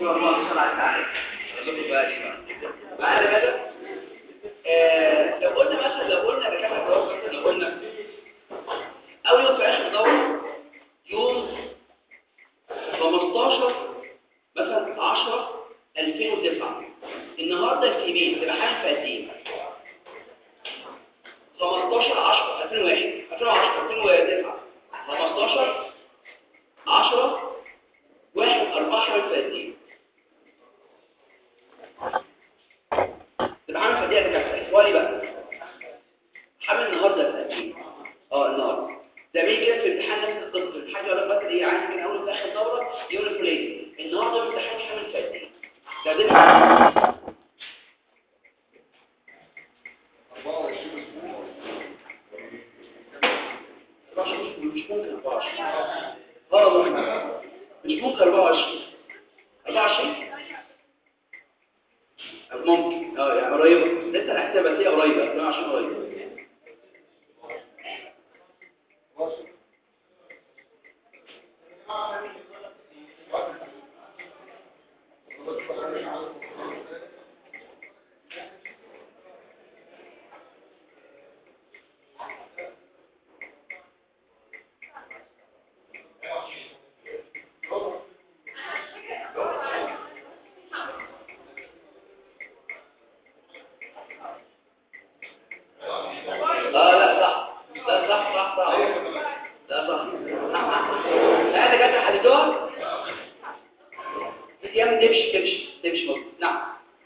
الله صلى على التعريف اقول لكم بقى ليه بقى معانا كده آه لو قلنا مثلا لو قلنا ركبنا الدوره مثلا لو قلنا اول يوم في اخر دوره يوم 15 مثلا 10 2009 النهارده الكبير تبقى حاجه في قد ايه 15 10 2001 2010 2009 15 10 1 4 حاجه في قد ايه تبقى حاجه في قد ايه يا دكتور سؤالي بقى حامل النهارده في قد ايه اه النهارده ده بيجي كده في الامتحان نفس القصه الحاجه ولا فاكر ايه عايز من اول لاخر دوره يوم الفلاني النهارده الامتحان حامل في قد ايه ده ده مش ممكن 24 اه والله مش ممكن 24 24 ممكن اه يعني قريبه لسه الحسابه بس هي قريبه 22 قريبه اه لا صح لا صح صح صح لا صح لا انا جت حددوها ايام تمشي تمشي تمشي مظبوط نعم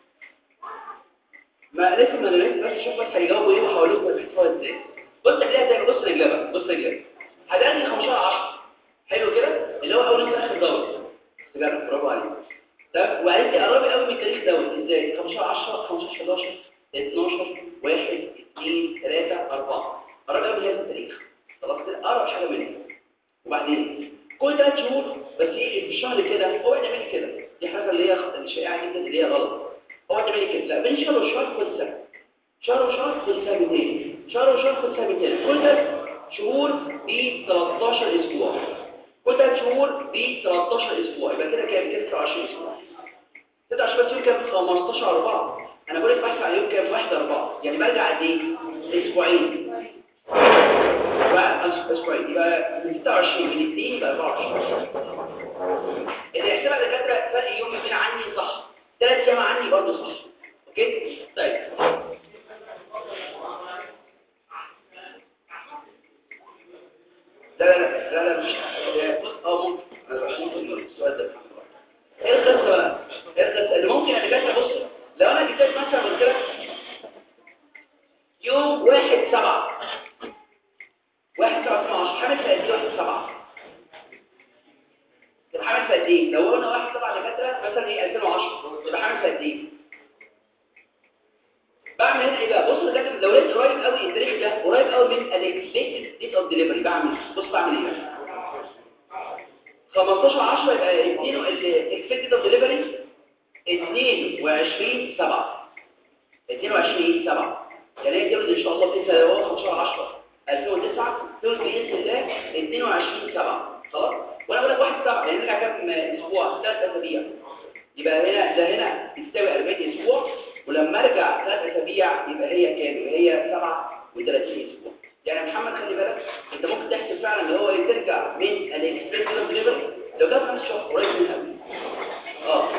ما لسه ما درست بس شوف بس هيجاوبوا ايه وهقول لكم الحساب ازاي بص هتلاقيها زي بص رجلها بقى بص رجلها هتلاقي 15 10 حلو كده اللي هو اول يوم في اخر دوره تجرب برافو عليك طب وعايز تقربي قوي من التاريخ دوت ازاي 15 10 15 11 12 1 2 3 4 قرب قوي من هذا التاريخ خلاص كده اقرب حاجه منه وبعدين كل ثلاث شهور بس ايه في الشهر كده هو تعملي كده دي حاجه اللي هي الشائعه جدا اللي هي غلط هو تعملي كده لا بين شهر وشهر كل سنه شهر وشهر كل سنتين شهر وشهر كل سنتين كل ثلاث شهور ب 13 اسبوع كل ثلاث شهور ب 13 اسبوع يبقى كده كام كده 29 اسبوع 26 بس يوم كام 15 4 انا بقول لك بحث على يوم كام 1 4 يعني برجع قد ايه اسبوعين بقى اسبوعين يبقى من 26 من 2 يبقى 24 اللي يحسبها دكاتره فرق يوم يومين عني صح ثلاث ايام عني برضه صح اوكي طيب لا لا لا لا لا مش بص اه ممكن انا ممكن السؤال ده ايه القصه بقى ايه القصه اللي ممكن يا دكاتره بص لو انا جبت مثلا قلت لك يوم واحد سبعة واحد سبعة سبعة عشر حامل في قد ايه واحد سبعة تبقى حامل في قد ايه لو قلنا واحد سبعة دكاتره مثلا ايه 2010 تبقى حامل في قد ايه بعمل هنا ايه بقى بص دكاتره لو لقيت قريب قوي التاريخ ده قريب قوي من الاكسبكتد ديت اوف ديليفري بعمل بص بعمل ايه 15 10 يبقى اديله الاكسبكتد اوف ديليفري 22 7 22 7 يعني هي تولد ان شاء الله في سنه هو 15 10 2009 تولد باذن الله 22 7 خلاص وانا بقول لك 1 7 يعني نرجع كام اسبوع ثلاث اسابيع يبقى هنا ده هنا بتساوي 40 اسبوع ولما ارجع ثلاث اسابيع يبقى هي كام يبقى هي 37 اسبوع يعني محمد خلي بالك انت ممكن تحسب فعلا اللي هو ترجع من الاكسبكتد ديليفري لو ده خمس شهور قريب من قبل اه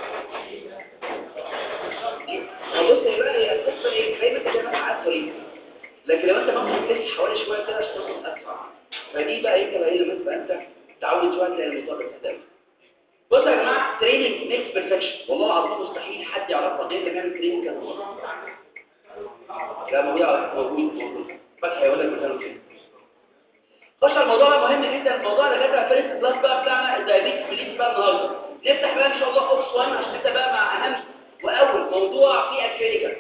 بص هي بقى هي القصه ايه دايما كده مثلا عارف طريق لكن لو انت ممكن تمشي حوالي شويه كده عشان توصل اسرع فدي بقى ايه تبقى ايه لما تبقى انت تعود شويه تلاقي الموضوع ده قدامك بص يا جماعه تريننج ميكس بيرفكشن والله العظيم مستحيل حد يعرفها غير اللي بيعمل تريننج كذا مره لا موجود موجود موجود فتحي هيقول لك مثلا فين خش على الموضوع ده مهم جدا الموضوع ده جدا فيرست كلاس بقى بتاعنا الدايابيتس بليز بقى النهارده نفتح بقى ان شاء الله اوبس 1 عشان نبدا بقى مع اهم واول موضوع في الكلينيكال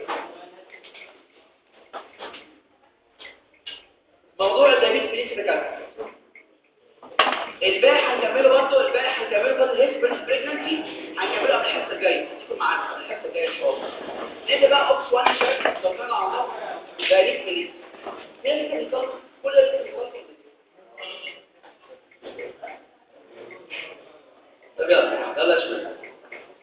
موضوع الدايابيتس بليز بتاعنا الباقي هنكمله برضه الباقي هنكمله برضه الهيسبرس بريجنسي هنكمله قبل الحصه الجايه تكون معانا قبل الحصه الجايه ان شاء الله نبدا بقى اوبس 1 شباب توكلنا على الله دايابيتس بليز لسه بيصلي كل لسه بيصلي طب يلا يلا يا شباب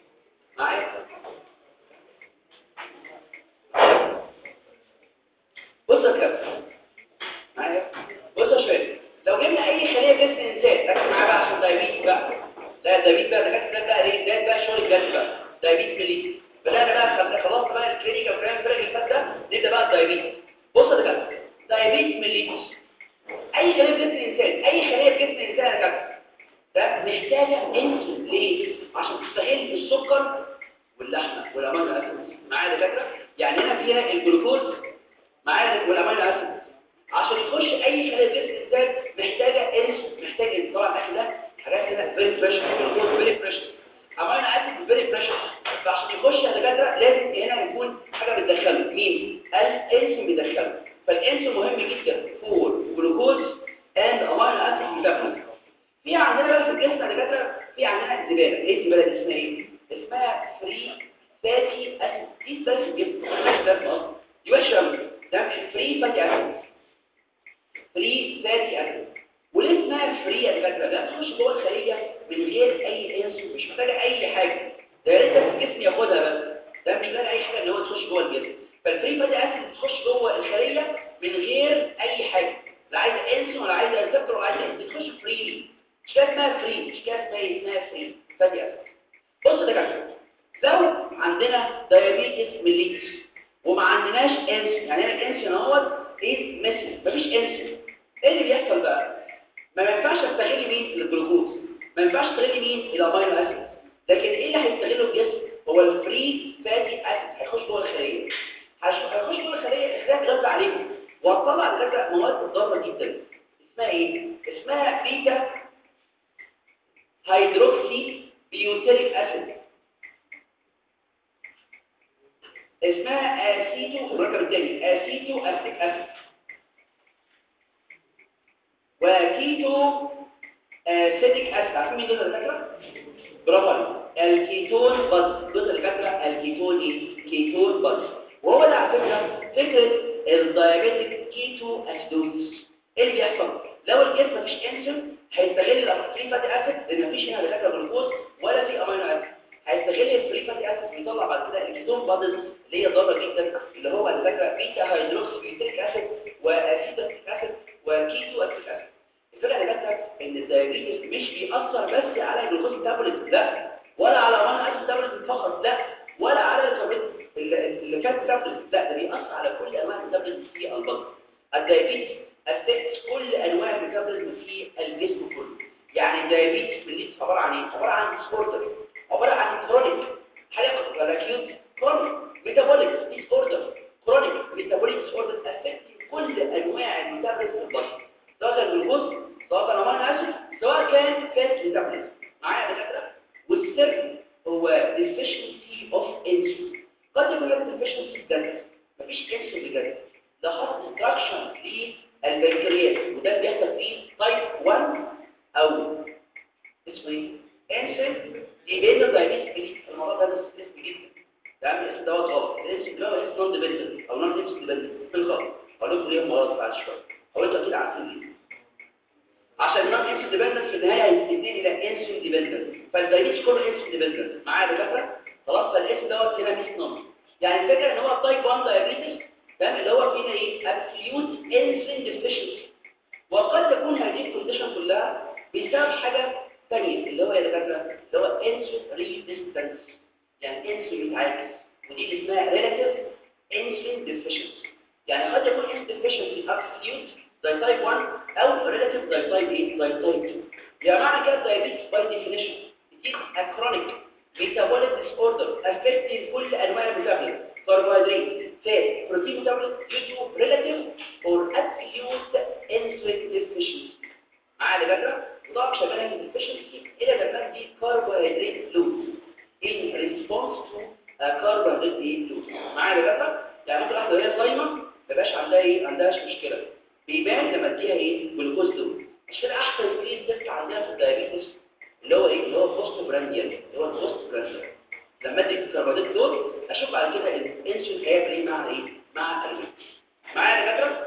محتاجه انسولين ليه عشان تستغل السكر واللحمه والامينو اسيد معايا دكاتره يعني هنا فيها الجلوكوز معايا والامينو اسيد عشان يخش اي خلايا جسم الانسان محتاجه انسولين محتاج طبعا الاكل ده حاجات هنا فيري فريش الجلوكوز فيري فريش امينو اسيد فيري فريش فعشان يخش يا دكاتره لازم هنا يكون حاجه بتدخله مين الانسولين بيدخله فالانسولين مهم جدا فور جلوكوز اند امينو اسيد ميتابوليزم في عندنا بقى في الجسم يا دكاتره في عندنا الزباله ايه الزباله دي اسمها ايه اسمها فري فاتي اسيد دي زباله في الجسم مش ده اصلا دي وحشه قوي ده فري فاتي اسيد فري فاتي اسيد وليه اسمها فري يا دكاتره ده بتخش جوه الخليه من غير اي انسولين مش محتاجه اي حاجه ده يا ريت الجسم ياخدها بس ده مش محتاج اي حاجه ان هو تخش جوه الجسم فالفري فاتي اسيد بتخش جوه الخليه من غير اي حاجه لا عايزه انسولين ولا عايزه ريسبتور ولا عايزه بتخش فري مش كده اسمها فري مش كده اسمها ايه اسمها فري فاتي اسيد بص يا دكاتره لو عندنا دايابيتس ميليتس وما عندناش انسولين يعني الانسولين اهوت از ميسنج مفيش انسولين ايه اللي بيحصل بقى ما ينفعش استغل مين الجلوكوز ما ينفعش استغل مين الامينو اسيد لكن ايه اللي هيستغله الجسم هو الفري فاتي اسيد هيخش جوه الخليه هيخش جوه الخليه الخلايا تغذى عليهم وهتطلع لك مواد ضاره جدا اسمها ايه اسمها بيتا هيدروكسي بيوتيريك اسيد اسمها اسيتو الرقم الثاني اسيتو اسيتيك اسيد وكيتو اسيتيك اسيد عارفين مين دول الدكاتره برافو عليك الكيتون بس دول الدكاتره الكيتون ايه كيتون بس وهو ده على فكره فكره الدايابيتيك كيتو اسيدوزيس ايه اللي بيحصل لو الجسم مفيش انسولين هيستغل الفري فاتي اسيد لان مفيش هنا دكاتره جلوكوز ولا في امينو اسيد هيستغل الفري فاتي اسيد ويطلع بعد كده الكيتون بادز اللي هي ضاره جدا اللي هو الدكاتره بيتا هيدروكسي بيوتريك اسيد واسيتيك اسيد وكيتو اسيتيك اسيد الفكره يا دكاتره ان الدايابيتس مش بيأثر بس على الجلوكوز ميتابوليزم لا ولا على امينو اسيد ميتابوليزم فقط لا ولا على الكربون اللي كان ميتابوليزم لا ده بيأثر على كل انواع الميتابوليزم في البطن الدايابيتس افكت كل انواع الميتابوليزم في الجسم كله يعني الدايابيتس بالليس عباره عن ايه عباره عن ديسوردر عباره عن كرونيك حاجه ولا اكيوت كرونيك ميتابوليك ديسوردر كرونيك ميتابوليك ديسوردر افكت كل انواع الميتابوليزم في البشر سواء كان جلوكوز سواء كان امينو اسيد سواء كان فات ميتابوليزم معايا يا دكاتره والسر هو deficiency of insulin قد يكون لك deficiency ده مفيش انسولين بجد ده حصل ديستراكشن للبنكرياس وده اللي بيحصل فيه تايب 1 او اسمه ايه انسولين ديبندنت دايابيتس الموضوع ده اسم جدا ده الاسم دوت غلط الاسم ده هو اسم نون ديبندنت او نون انسولين ديبندنت في الغلط هقول لكم ليه مرات بعد شويه هو انتوا اكيد عارفين ليه عشان النون انسولين ديبندنت في النهايه هيتنقل الى انسولين ديبندنت فالدايابيتس كله انسولين ديبندنت معايا يا دكاتره خلاص فالاسم دوت هنا مش نون يعني الفكره ان هو التايب 1 دايابيتس تمام اللي هو فينا ايه absolute insulin deficiency وقد تكون هذه الكونديشن كلها بسبب حاجه ثانيه اللي هو يا دكاتره اللي هو insulin resistance يعني انسولين متعاكس ودي اللي اسمها relative insulin deficiency يعني قد يكون insulin deficiency absolute زي تايب 1 او relative زي تايب ايه زي تايب 2 يعني معنى كده diabetes by definition it is a chronic metabolic disorder affecting كل انواع الميتابوليزم carbohydrate fat protein metabolism due to relative or absolute insulin deficiency معايا يا دكاتره وطبعا شغاله في deficiency الى لما دي carbohydrate load in response to a carbohydrate load معايا يا دكاتره يعني ممكن واحده وهي صايمه ما يبقاش عندها ايه عندهاش مشكله بيبان لما اديها ايه جلوكوز لود مش كده احسن سكرين تيست عندنا في الدايابيتس اللي هو ايه اللي هو بوست برانديان اللي هو البوست برانديان لما ادي الكربونات دول اشوف بعد كده الانسولين هيعمل ايه مع ايه مع الويت معايا يا دكاتره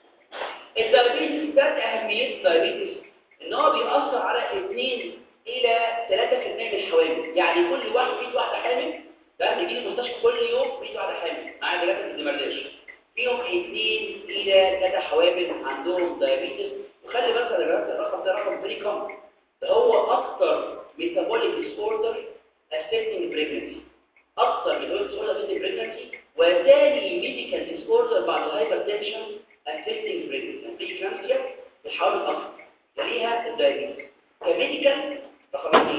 الدايابيتس ده اهميه الدايابيتس ان هو بيأثر على 2 الى 3% من الحوامل يعني كل واحد في واحده حامل ده بيجي لي المستشفى كل يوم في واحده حامل معايا يا دكاتره الدمرداش فيهم 2 الى 3 حوامل عندهم دايابيتس وخلي بالك يا دكاتره الرقم ده رقم فيري كومن ده هو اكتر ميتابوليك ديسوردر affecting pregnancy اكتر من اول disorder affecting pregnancy وثاني medical disorder بعد hypertension affecting pregnancy يعني preeclampsia الحوامل اكتر تليها الدايابيتس كميديكال رقم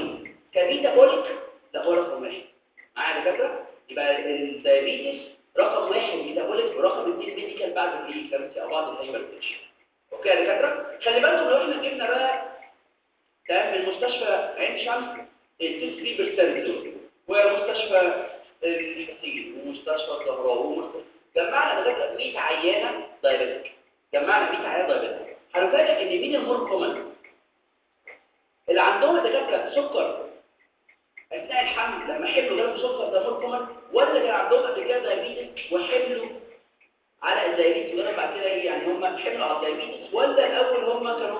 البريكلامسي او بعض الهايبرتنشن اوكي يا دكاتره خلي بالكم لو احنا جبنا بقى تمام من مستشفى عين شمس ال 3% دول ومستشفى الحسين ومستشفى الزهراء ومستشفى جمعنا دكاتره 100 عيانه دايبيتك جمعنا 100 عيانه دايبيتك هنفاجئ ان مين المور كومن اللي عندهم دكاتره سكر اثناء الحمل لما حملوا جالهم سكر ده مور كومن ولا اللي عندهم قبل كده دايبيتس وحملوا على الدايبيتس وجالهم بعد كده ايه يعني هم حملوا على الدايبيتس ولا الاول هم كانوا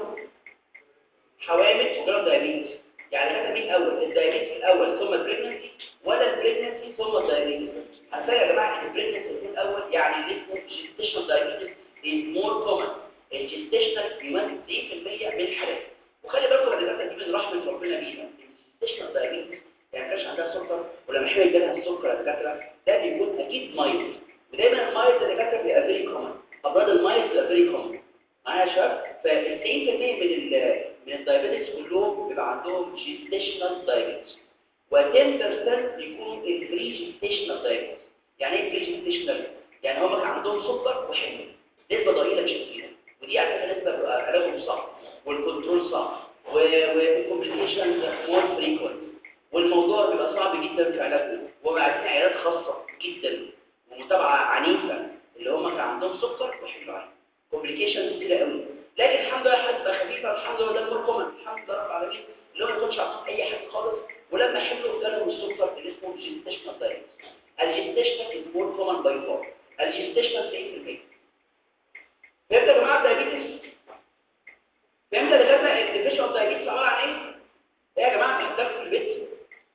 حوامل وجالهم دايبيتس يعني كده مين الاول الدايبيتس الاول ثم البريجنسي ولا البريجنسي ثم الدايبيتس هنفاجئ يا جماعه ان البريجنسي يكون الاول يعني اللي اسمه جيستيشنال دايبيتس is more common الجيستيشنال بيمثل 90% من الحالات وخلي بالكم ان ده دي من رحمه ربنا بينا الجيستيشنال دايبيتس يعني كانش عندها سكر ولما حمل جالها السكر يا دكاتره ده بيكون اكيد مايل ودايما المايل يا دكاتره بيبقى فيري كومن امراض المايل بتبقى فيري كومن معايا يا شباب ف 90% من ال من الدايابيتس كلهم بيبقى عندهم جيستيشنال دايابيتس و10% بيكونوا البري جيستيشنال دايابيتس يعني ايه بري جيستيشنال يعني هم كان عندهم سكر وحمل نسبه ضئيله مش كتيره ودي على فكره نسبه بيبقى علاجهم صعب والكنترول صعب والكومبليكيشنز مور فريكوينت والموضوع بيبقى صعب جدا في علاجه وبعدين عيادات خاصه جدا ومتابعه عنيفه اللي هم كان عندهم سكر وحمل عين كومبليكيشنز كتيره قوي لكن الحمد لله حد بقى خفيفه الحمد لله ده المور كومن الحمد لله رب العالمين اللي هو ما يكونش عندهم اي حاجه خالص ولما حملوا جالهم السكر اللي اسمه جيستيشنال دايت الجيستيشنال از مور كومن باي فار الجيستيشنال 90% فهمت يا جماعه الدايابيتس فهمت يا دكاتره الديفيشن اوف دايابيتس عباره عن ايه ايه يا جماعه بنحتاج في البيت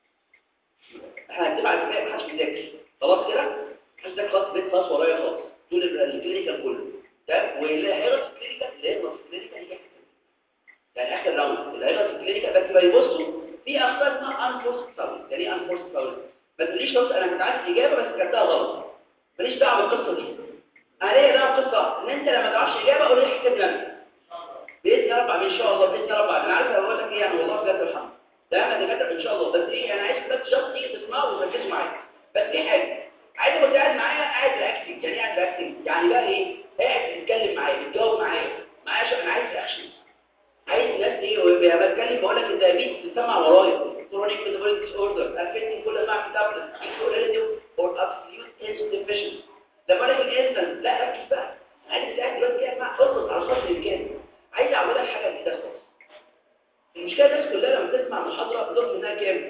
احنا هنكتب على الكتاب محدش بيذاكر خلاص كده محدش ذاكر خلاص البيت خلاص ورايا خالص طول الكلينيكال كله تمام واللي هيغلط في الكلينيكال اللي هيغلط في الكلينيكال هي يعني اخر راوند اللي هيغلط في الكلينيكال بس ما يبصوا في اخطاء اسمها انفورس فاول يعني ايه انفورس فاول ما تقوليش بص انا كنت عارف الاجابه بس كتبتها غلط ماليش دعوه بالقصه دي انا ليا دعوه بالقصه ان انت لما تعرفش اجابه قول لي احسب نفسك باذن رب ان شاء الله باذن رب انا عارف هقول لك ايه يعني والله بجد الحمد ده انا دكاتره ان شاء الله بس ايه انا عايز بس شخص تيجي تسمعه وتركزوا معايا بس في حاجه عايز كنت قاعد معايا قاعد رياكتنج يعني قاعد رياكتنج يعني بقى ايه قاعد بتتكلم معايا بتجاوب معايا معايا عشان انا عايز رياكشن عايز ناس ايه وبقى بتكلم بقول لك الدايابيتس بتسمع ورايا chronic metabolic disorder affecting كل انواع التابلت relative or absolute insulin deficiency لما اقول لك الانسان لا ركز بقى عايز تقعد دلوقتي كده مع اضغط على قدر الامكان عايز اعودك حاجه جديده خالص المشكله الناس كلها لما تسمع محاضره بتاخد منها كام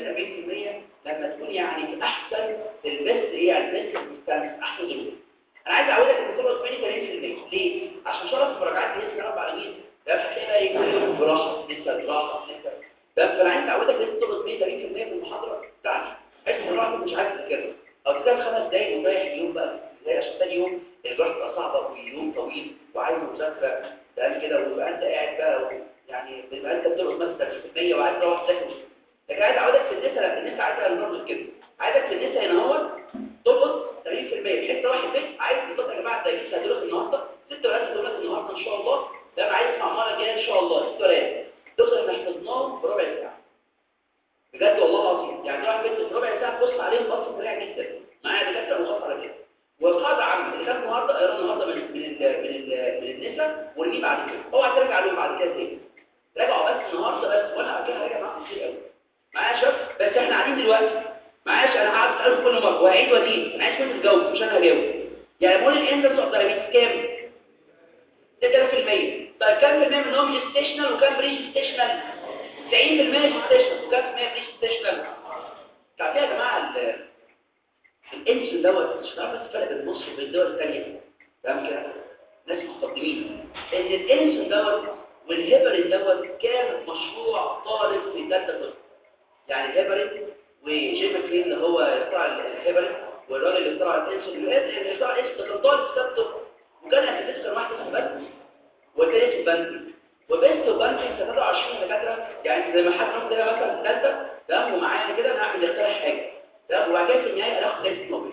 30 40% لما تكون يعني في احسن البيست ايه يعني البيست مستنس احسن ظروف انا عايز اعودك ان تقعد 20 30% ليه عشان شرف المراجعات دي لسه رب العالمين ده هتلاقي بقى ايه كل يوم جراحه لسه جراحه لسه ده فانا عايز اعودك ان تقعد 20 30% في المحاضره بتاعتي بحيث ان الواحد مش عايز تذاكرها او تذاكر خمس دقايق ورايح اليوم بقى زي عشان تاني يوم الجراحه تبقى صعبه واليوم طويل وعايز مذاكره تمام كده ويبقى انت قاعد بقى يعني بيبقى انت بترقص مثلا 30% وعايز تروح تذاكر لكن عايز اعودك في النساء لا النساء عايزه نظبط كده عايزك في النساء هنا اهو ترقص 80% بحيث تروح البيت عايز بالظبط يا جماعه التجهيز هدولك النهارده ست ولاد هدولك النهارده ان شاء الله ده انا عايز اسمع المره الجايه ان شاء الله ست ولاد دول احنا حفظناهم بربع ساعه بجد والله العظيم يعني تروح البيت في ربع ساعه تبص عليهم بص سريع جدا معايا دكاتره مخاطره على كده وقاعده عامه اللي كان النهارده قرا النهارده من من ال من ال من النساء واللي بعد كده اوعى ترجع لهم بعد كده تاني راجعوا بس النهارده بس وانا بعد كده هراجع معاكم كتير قوي معايا يا شباب بس احنا قاعدين دلوقتي معايا انا هقعد اسالكم كل مره وهعيد وازيد انا عايزكم تجاوبوا مش انا هجاوب يعني مول الاندكس اوف دايابيتس كام؟ 3% طيب كام في المية منهم جيستيشنال وكام بري جيستيشنال؟ 90% جيستيشنال وكام في المية بري جيستيشنال؟ تعرفين يا جماعه الانسولين دوت مش هتعرف بس الفرق بين مصر وبين الدول الثانيه تمام كده ناس مقدمين ان الانسولين دوت والهيبرين دوت كان مشروع طالب في ثالثه طب يعني الهيبرين وجيم كلين اللي هو اخترع الهيبرين والراجل اللي اخترع الانسولين اللي اخترع الانسولين كان طالب في ثالثه طب وكان اساسا كان واحد اسمه بنتي والتاني اسمه بنتي وبنت وبنتي انت 23 دكاتره يعني زي ما حد منهم كده مثلا ثالثه تمام ومعايا كده نعمل نخترع حاجه تمام وبعد كده في النهايه هناخد جائزه نوبل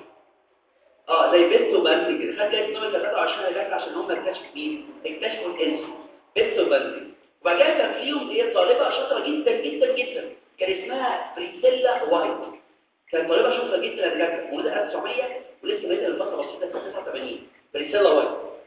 اه زي بنت وبنتي كده خد جائزه نوبل 23 دكاتره عشان هم اكتشفوا مين اكتشفوا الانسولين بنت وبنتي وبعد كده كان فيهم هي طالبه شاطره جدا جدا جدا كان اسمها بريسيلا وايت كانت طالبه شاطره جدا يا دكاتره ولدها 1900 ولسه بقيت الفتره بسيطه 89 بريسيلا وايت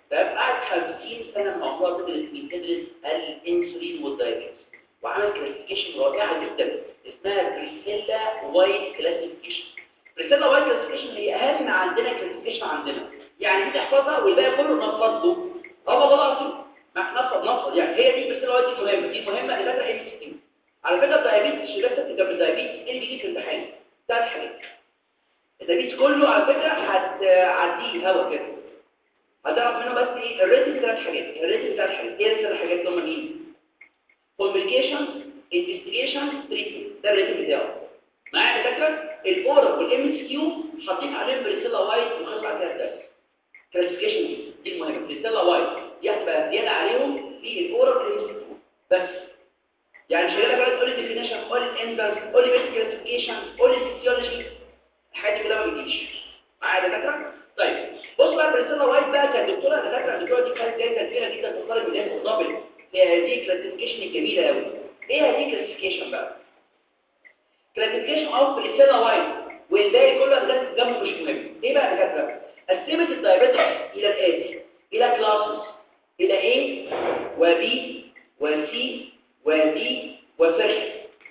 كلاسيفيكيشن رائعه جدا اسمها بريسيلا وايت كلاسيفيكيشن بريسيلا وايت كلاسيفيكيشن هي اهم عندنا كلاسيفيكيشن عندنا يعني دي تحفظها والباقي كله نفضه اه والله العظيم ما نفض نفض يعني هي دي بريسيلا وايت دي مهمه دي مهمه لفتره ام سي كيو على فكره الدايابيتس شباب ست جنب الدايابيتس ايه اللي بيجي في الامتحان ثلاث حاجات الدايابيتس كله على فكره هتعديه هوا كده هتعرف منه بس ايه الريتم ثلاث حاجات الريتم ثلاث حاجات ايه الثلاث حاجات اللي هم مين كومبليكيشن انفستيجيشن تريتمنت ده الريتم بتاعه معايا دكاتره الاورال والام اس كيو حاطين عليهم بريسيلا وايت وخلص على كده الدرس كلاسيفيكيشن دي دي المهمه بريسيلا وايت دي هتبقى زياده عليهم في الاورال والام اس كيو بس يعني مش هيقول لك بقى تقول لي ديفينيشن قول لي انزيمز قول لي بيست كلاسيفيكيشن قول لي فيسيولوجي الحاجات دي كلها ما بتجيش معايا دكاتره طيب بص بقى بريسيلا وايت بقى كانت دكتوره دكاتره الدكتوره دي كانت جايه كبيره جدا في طالب الام الدبل هي هذه الكلاسيفيكيشن الجميله قوي ايه هذه الكلاسيفيكيشن بقى كلاسيفيكيشن اوف بريسيلا وايت والباقي كله ده جنبه مش مهم ايه بقى دكاتره قسمت الدايابيتس الى الاتي الى كلاسز الى A و B و C و D وفرق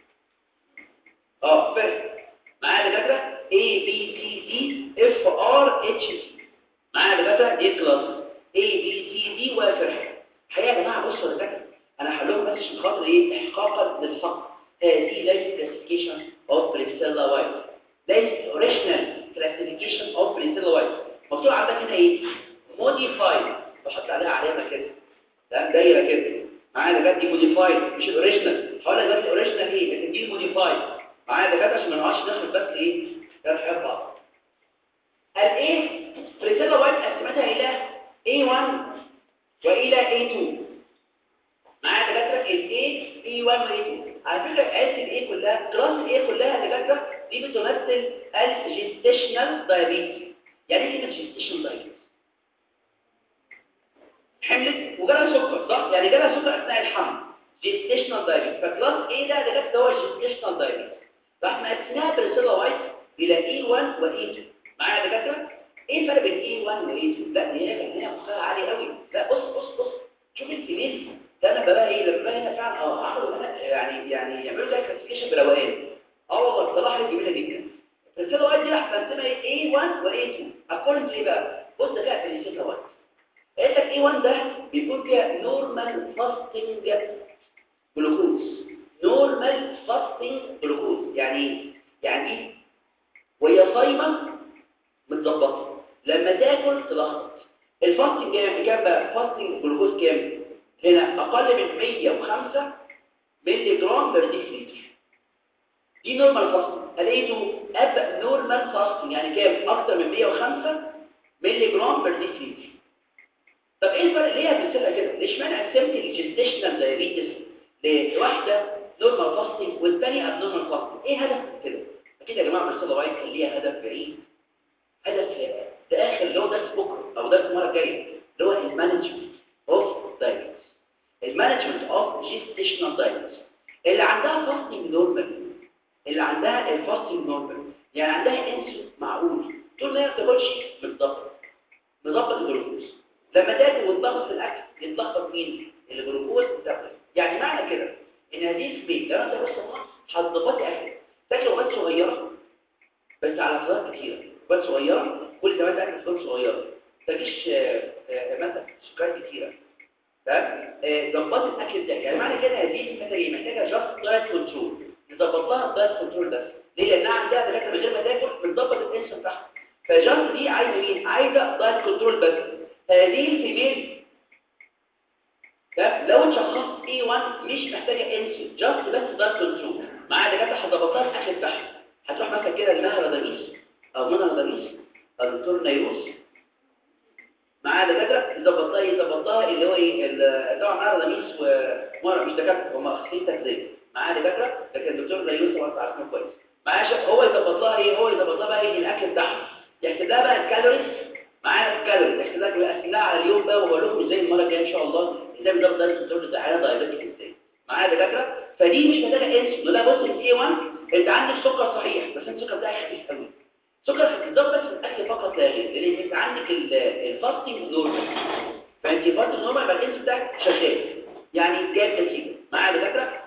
اه فرق معايا دكاتره A B C D F R H C معايا دكاتره دي كلاس A B C D وفرق الحقيقه يا جماعه بصوا يا دكاتره انا هقول لكم بس عشان خاطر ايه احقاقا للحق هذه ليست كلاسيفيكيشن اوف بريسيلا وايت ليست اوريجينال كلاسيفيكيشن اوف بريسيلا وايت مكتوب عندك هنا ايه موديفايد بحط عليها علامه كده تمام دايره كده معايا ده دي موديفايد مش الاوريجينال هقول لك بس الاوريجينال ايه لكن دي الموديفايد معايا ده عشان ما نقعدش ناخد بس ايه ده في بعض قال ايه بريسيلا وايت قسمتها الى A1 والى A2 معايا دكاتره الاي اي 1 واي 2 على فكره قالت الاي كلها كلاس الاي كلها دكاتره دي بتمثل الجستيشنال دايابيتس يعني ايه كلمه جستيشنال دايابيتس حملت وجالها سكر صح يعني جالها سكر اثناء الحمل جستيشنال دايابيتس فكلاس ايه ده دكاتره هو الجستيشنال دايابيتس فاحنا قسمناها بريسيلا وايت الى اي 1 واي 2 معايا دكاتره ايه الفرق بين اي 1 واي 2 لا دي هي كان هنا مخها عالي قوي لا بص بص بص شوف الكميه ده انا بقى ايه لما هنا فعلا اه عملوا هنا يعني يعني يعملوا زي كلاسيفيكيشن بروقان اه والله بصراحه حاجه جميله جدا الرساله واحد دي راح مقسمها ايه A1 و A2 اكوردنج تو ايه بقى بص ده كده في الرساله واحد قال لك A1 ده بيكون فيها نورمال فاستنج جلوكوز نورمال فاستنج جلوكوز يعني يعني ايه وهي صايمه متظبطه لما تاكل تلخبط الفاستنج كام كام بقى فاستنج جلوكوز كام هنا أقل من 105 ملي جرام بر ديسلتر دي نورمال فاستنج لقيته أب نورمال فاستنج يعني كام أكتر من 105 ملي جرام بر ديسلتر طب إيه الفرق ليه بنسيبها كده ليش معنى قسمت الجستيشنال دايابيتس لواحدة نورمال فاستنج والثانية اب نورمال فاستنج إيه هدف كده أكيد يا جماعة بس وايت كان ليها هدف بعيد هدف في آخر اللي هو درس بكرة أو درس المرة الجاية اللي هو المانجمنت اوف دايابيتس المانجمنت اوف جيستيشنال دايتس اللي عندها فاستنج نورمال اللي عندها الفاستنج نورمال يعني عندها انسولين معقول طول ما هي ما بتاكلش متظبط مظبط الجلوكوز لما تاكل وتلخبط في الاكل يتلخبط مين الجلوكوز والتابلت يعني معنى كده ان هذه السبيد لو انت بص هتظبطي اكلك تاكل وجبات صغيره بس على فترات كتيره وجبات صغيره كل زمان تاكل وجبات صغيره ما تجيش مثلا سكريات كتيره تمام ظبط الاكل بتاعك يعني معنى كده هذه محتاجه ايه محتاجه جاست دايت كنترول نظبط لها الدايت كنترول ده ليه لانها عندها دكاتره من غير ما تاكل بتظبط الانسولين بتاعها فجاست دي عايزه مين عايزه دايت كنترول بس هذه الفيميل ده لو اتشخصت اي 1 مش محتاجه انسولين جاست بس دايت كنترول معاها دكاتره هتظبط لها الاكل بتاعها هتروح مثلا كده لمها رضانيس او منى رضانيس او دكتور نيروس معاه دكاتره يظبط لها يظبط لها اللي هو ايه طبعا معاه رميس ومره مش دكاتره هم اخصائيين تغذيه معاه دكاتره لكن الدكتور زي يوسف انت عارفه كويس معاه هو يظبط لها ايه هو يظبط لها بقى ايه الاكل بتاعها يحسب لها بقى الكالوريز معانا الكالوريز يحسب لها يقسم لها على اليوم بقى وبقول لكم ازاي المره الجايه ان شاء الله ازاي بنظبط ده الكنترول بتاعها دايبيتك ازاي معاه دكاتره فدي مش محتاجه انسولين لا بص الاي 1 انت عندك سكر صحيح بس انت السكر بتاعك خفيف قوي سكر هتتظبط في الاكل فقط لا غير لان انت عندك الفاستنج نورمال فانت فاستنج نورمال يبقى الانسولين بتاعك شغال يعني جايب نتيجه معايا دكاتره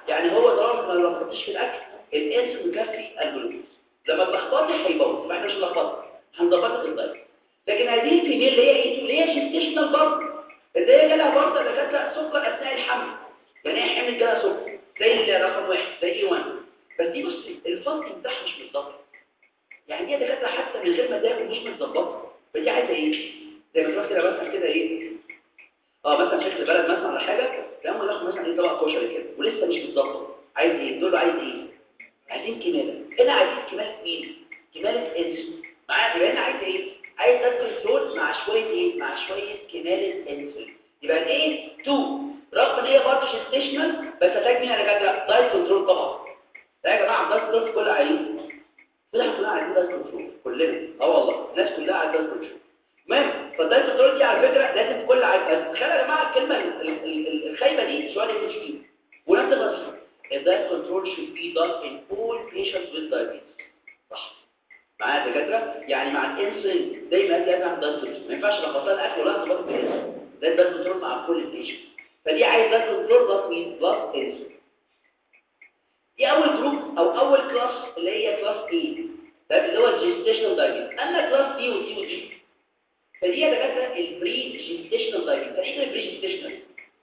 يعني هو طالما ما لخبطتش في الاكل الانسولين مكفي الجلوكوز لما تلخبطي هيبوظ ما احنا مش نلخبطها هنظبطك الدايت لكن هذه الفيميل اللي هي ايه اللي هي جيستيشنال برضه اللي هي جالها برضه اللي جات لها سكر اثناء الحمل يعني هي حمل جالها سكر زي رقم واحد زي اي 1 بس دي بصي الفصل بتاعها مش متظبط يعني دي دكاتره حتى من غير ما تاكل مش متظبطه فدي عايزه ايه زي ما تروح كده مثلا كده ايه اه مثلا شكل البلد مثلا على حاجه لما ناخد مثلا ايه طبق كشري كده ولسه مش متظبط عايز ايه تقول له عايز ايه عايزين كماله هنا عايزين كماله مين كماله انسولين معايا يبقى هنا عايز ايه عايز ده كنترول مع شويه ايه مع شويه كماله انسولين يبقى الايه 2 رغم ان هي برضه جيستيشنال بس هتلاقي مين انا كده دايت كنترول طبعا لا يا جماعه دايت كنترول كل عايزين كلنا كلنا عايزين دايت كنترول كلنا اه والله الناس كلها عايزه دايت كنترول المهم فالدايت كنترول دي على فكره لازم الكل عايز بس تخيل يا جماعه الكلمه الخايبه دي سؤال ام كيو ونفس الوظيفه الدايت كنترول should be done in all patients with diabetes صح معايا دكاتره يعني مع الانسولين دايما لازم اعمل دايت كنترول ما ينفعش لخبطان الاكل ولا تظبط الانسولين لازم دايت كنترول مع كل البيشنت فدي عايز دايت كنترول بلس مين بلس انسولين دي اول جروب او اول كلاس اللي هي كلاس A ده اللي هو الجيستيشنال دايبيتس اما كلاس دي ودي ودي فدي يا دكاتره البري جيستيشنال دايبيتس يعني ايه البري جيستيشنال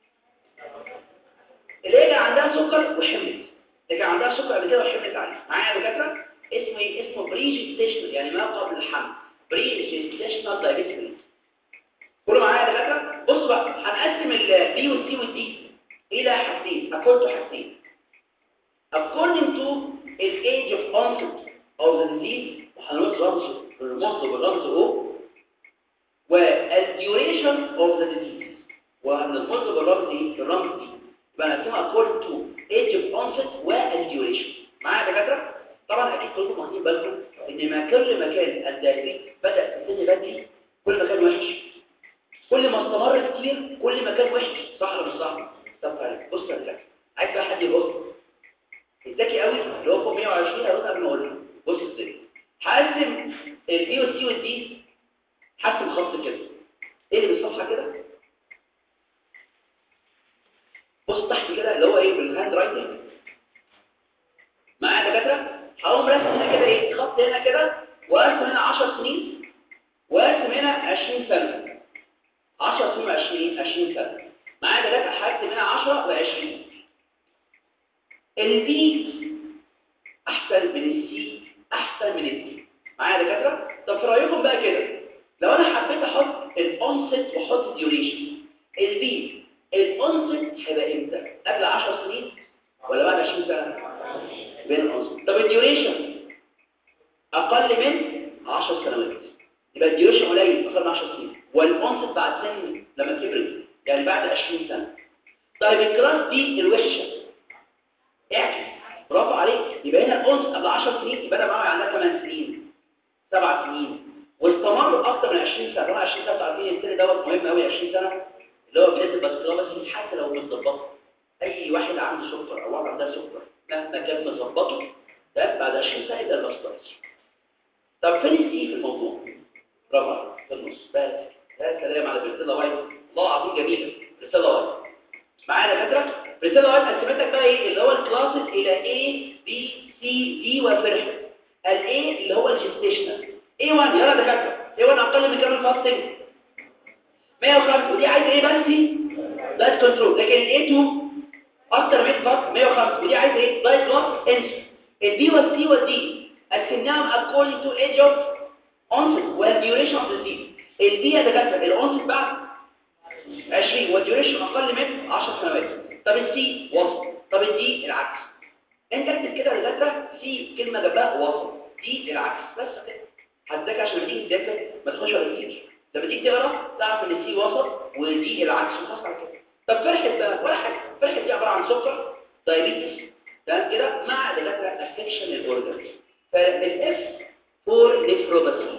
اللي هي كان عندها سكر وحملت اللي كان عندها سكر قبل كده وحملت عليه معايا يا دكاتره اسمه ايه اسمه بري جيستيشنال يعني ما قبل الحمل بري جيستيشنال دايبيتس كله معايا يا دكاتره بصوا بقى هنقسم البي والسي والدي الى حاجتين اكورد حاجتين according to its age of onset of the disease وهنقول رمز رمز بالرمز O والduration of the disease وهنرمز بالرمز ايه بالرمز دي يبقى هنقسمها according to age of onset والduration معايا يا دكاتره طبعا اكيد كلكم واخدين بالكم ان ما كل ما كان الدايبيت بدا في سن بدري كل ما كان وحش كل ما استمر كتير كل ما كان وحش صح ولا مش صح طب تعالى بص يا دكاتره عايز بقى حد يبص الذكي قوي اللي هو فوق 120 هيرد قبل ما اقول له بص ازاي هقسم البي والسي والدي هقسم خط كده ايه اللي بالصفحه كده بص تحت كده اللي هو ايه بالهاند رايتنج معايا دكاتره هقوم راسم هنا كده ايه خط هنا كده وارسم هنا 10 سنين وارسم هنا 20 سنه 10 سنين و20 20 سنه معايا دكاتره هكتب هنا 10 و20 البي احسن من السي احسن من الدي معايا يا دكاتره طب في رايكم بقى كده لو انا حبيت احط الاونست واحط الديوريشن البي الاونست هيبقى امتى قبل 10 سنين ولا بعد 20 سنه بين الاونست طب الديوريشن اقل من 10 سنوات يبقى الديوريشن قليل اقل من 10 سنين والاونست بعد سن لما كبرت يعني بعد 20 سنه طيب الكلاس دي الوحشه اعكس برافو عليك يبقى هنا الأنس قبل 10 سنين يبقى انا معايا عندها 8 سنين 7 سنين واستمر اكتر من 20 سنه طبعا 20 سنه عارفين السن دوت مهم قوي 20 سنه اللي هو بدايه البسكوله بس حتى لو متظبطه اي واحد عنده سكر او واحد عندها سكر مهما كان مظبطه ده بعد 20 سنه يبقى البسكوله طب فين السي في الموضوع برافو عليك في النص بس يا سلام على بريسيلا وايت الله العظيم جميله بريسيلا وايت معايا يا دكاتره رسالة واحد قسمتك بقى ايه اللي هو الكلاسز الى A B C D وفرح ال A اللي هو الجستيشنال A1 يلا دكاتره A1 اقل من كام الفاستنج 105 ودي عايزه ايه بس دايت كنترول لكن ال A2 اكتر من فاست 105 ودي عايزه ايه دايت بلس انس ال B وال C وال D قسمناهم according to age of onset وال duration of disease ال B يا دكاتره الانست بعد 20 والديوريشن اقل من 10 سنوات طب السي وسط طب الدي العكس انت اكتب كده لدكاتره سي كلمه جنبها وسط دي العكس بس كده هتذاكر عشان لما تيجي تذاكر ما تخش ولا كتير لما تيجي تقرا تعرف ان السي وسط ودي العكس وخلاص على كده طب فرحت بقى ولا حاجه فرحت دي عباره عن سكر دايابيتس تمام كده مع دكاتره افكشن الاورجنز فالاف فور نيفروباثي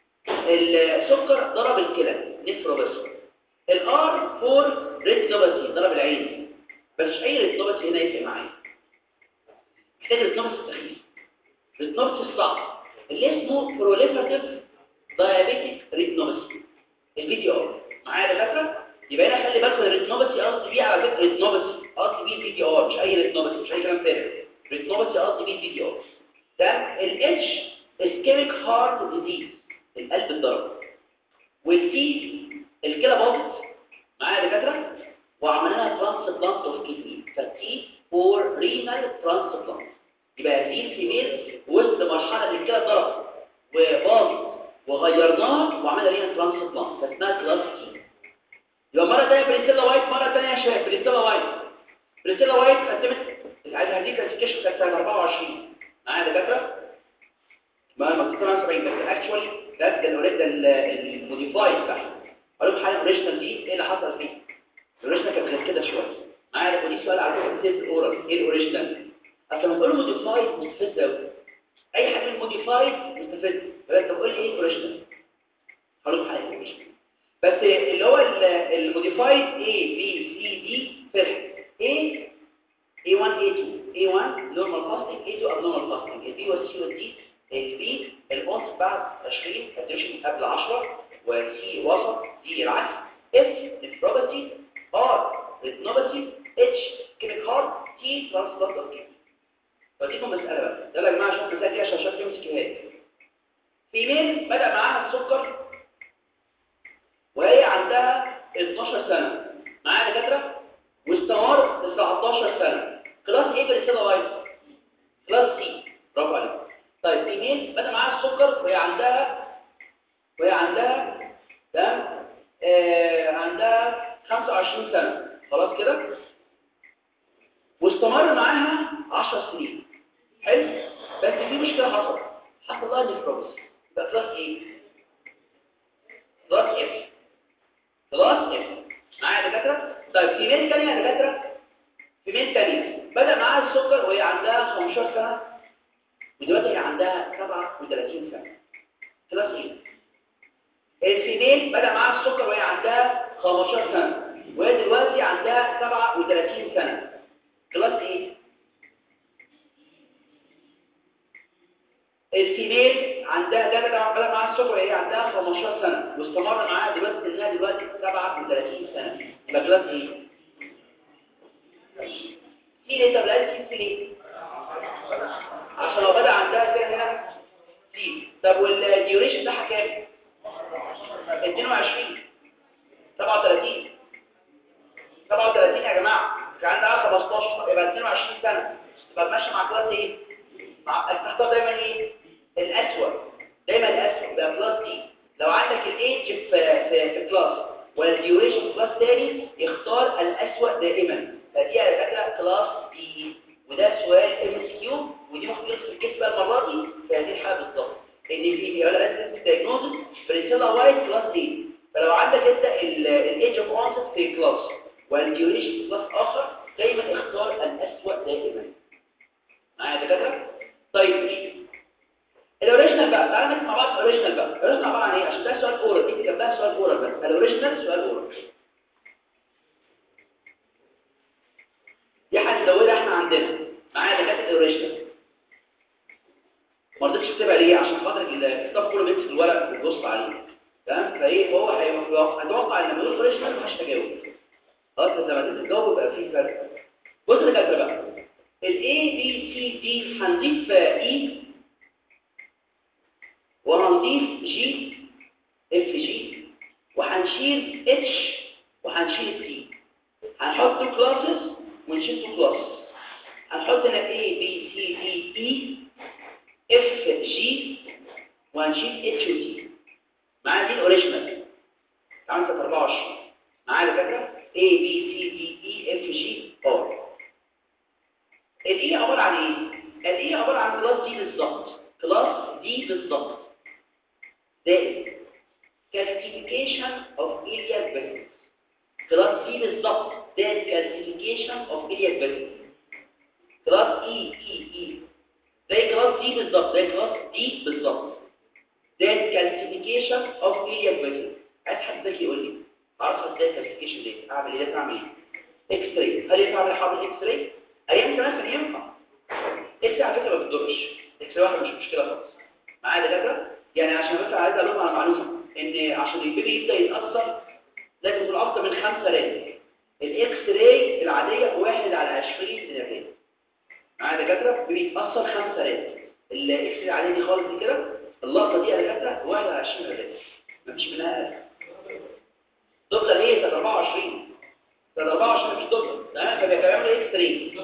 السكر ضرب الكلى نيفروباثي الار فور ريتنوباثي ضرب العين بس اي ريتنوباثي هنا يفرق معايا محتاج ريتنوباثي السخيف ريتنوباثي الصعب اللي اسمه بروليفراتيف دايابيتيك ريتنوباثي الفيديو ار معايا يا دكاتره يبقى هنا خلي بالكم الريتنوباثي قصدي بيه على فكره ريتنوباثي قصدي بيه الفي دي ار مش اي ريتنوباثي مش اي كلام فارغ ريتنوباثي قصدي بيه الفي دي ار ده الاتش اسكيميك هارت ديزيز القلب الضرب والتي الكلى باظت معايا دكاتره وعملنا لها ترانسبلانت اوف كيدني فالتي فور رينال ترانسبلانت يبقى في فيميل وسط مرحله الكلى ضرب وباظت وغيرناها وعملنا رينال ترانسبلانت فاسمها كلاس تي يبقى مره ثانيه بريسيلا وايت مره ثانيه يا شباب بريسيلا وايت بريسيلا وايت قدمت هذه كلاسيفيكيشن كانت سنه 24 معايا دكاتره ما ما 77 بس اكشوالي ده ده الموديفايد بتاعها قالوا لكم حاجه اوريجينال دي ايه اللي حصل فيه الاوريجينال كانت غير كده شويه معايا ودي سؤال على فكره سيلز اورال ايه الاوريجينال اصل لما تقول موديفايد مستفز قوي اي حاجه من موديفايد مستفز فانت تقول لي ايه الاوريجينال هقول لكم حاجه اوريجينال بس اللي هو الموديفايد A B C D فرق A A1 A2 A1 normal fasting A2 abnormal fasting ال B وال C وال D ال B الأنس بعد 20 addition قبل 10 و C وسط D العكس F nephropathy R retinopathy H ischemic heart T transplant of kidney فديكم مسألة بقى يلا يا جماعة شوف مسألة دي عشان شوف يمسك هاد فيميل بدأ معاها السكر وهي عندها 12 سنة معايا دكاترة واستمر 19 سنة كلاس ايه بالرسالة وايز كلاس سي برافو عليك طيب ايميل بدأ معاها السكر وهي عندها وهي عندها تمام آه عندها 25 سنة خلاص كده واستمر معاها 10 سنين حلو بس في مشكلة حصلت حصل لها نيفروبس يبقى كلاس ايه كلاس اف خلاص اف معايا دكاتره طيب في مين ثانيه يا دكاتره في مين ثانيه بدا معاها السكر وهي عندها 15 سنه ودلوقتي هي عندها 37 سنه خلاص ايه الفيميل بدا معاها السكر وهي عندها 15 سنه وهي دلوقتي عندها 37 سنه خلاص ايه الفيميل عندها ده بدا بدا معاها السكر وهي عندها 15 سنه واستمر معاها دلوقتي انها دلوقتي 37 سنه يبقى كلاس ايه سي ليه طب لقيت سي ليه عشان لو بدا عندها كده هنا سي طب والديوريشن بتاعها كام 22 37 37 يا جماعه كان عندها 15 يبقى 22 سنه تبقى ماشيه مع كلاس ايه مع تختار دايما ايه الأسوأ دايما الأسوأ ده كلاس دي لو عندك الايدج في في في كلاس والديوريشن كلاس تاني اختار الأسوأ دائما فدي على فكره كلاس دي وده سؤال ام اس كيو ودي ممكن تدخل في الكيس بقى المره دي في هذه الحاله بالظبط ان في ولا لازم دايجنوزس بريسيلا وايت كلاس دي فلو عندك انت الايدج اوف اونست في كلاس والديوريشن في كلاس اخر دايما اختار الأسوأ دائما معايا دكاتره طيب الاوريجينال بقى تعالى نسمع مع بعض الاوريجينال بقى الاوريجينال عباره عن ايه عشان ده سؤال اورال دي جنبها سؤال اورال بس الاوريجينال سؤال اورال دي هنزودها احنا عندنا معايا دكاتره الاوريجينال ما رضيتش اكتبها ليه عشان خاطر الكتاب كله بيمسك الورق ويبص عليه تمام فايه هو هيتوقع ان لما يقول اوريجينال مش هجاوب خلاص لما تنزل تجاوب يبقى في فرق بص يا دكاتره بقى الاي بي سي دي هنضيف اي وهنضيف جي اف جي وهنشيل اتش وهنشيل تي هنحط تو كلاسز ونشيل تو كلاسز هنحط هنا A B C D E F G وهنشيل اتش و تي معايا دي الاوريجينال تعالوا 24 معايا الفكره A B C D E F G R الاي عباره عن ايه الاي عباره عن كلاس دي بالظبط كلاس دي بالظبط زائد classification of iliac vessels كلاس دي بالظبط زائد classification of iliac vessels كلاس اي اي اي زي كلاس دي بالظبط زي كلاس دي بالظبط زائد classification of iliac vessels عايز حد ذكي يقول لي اعرف ازاي classification دي اعمل ايه لازم اعمل ايه اكس راي هل ينفع اعمل حاضر اكس راي ايام زمان كان ينفع اكس على فكره ما بتضرش اكس واحده مش مشكله خالص معايا دكاتره يعني عشان بس عايز اقول على معلومه ان عشان البيبي يبدا يتاثر لازم يكون اكتر من خمسه رام الاكس راي العاديه بواحد على 20 سنتين معايا دكاتره بيتاثر خمسه رات الاكس راي العاديه دي خالص دي كده اللقطه دي يا دكاتره بواحد على 20 رات مفيش منها اقل دكتور ايه ده 24 ده 24 مش دكتور تمام فبيعمل اكس راي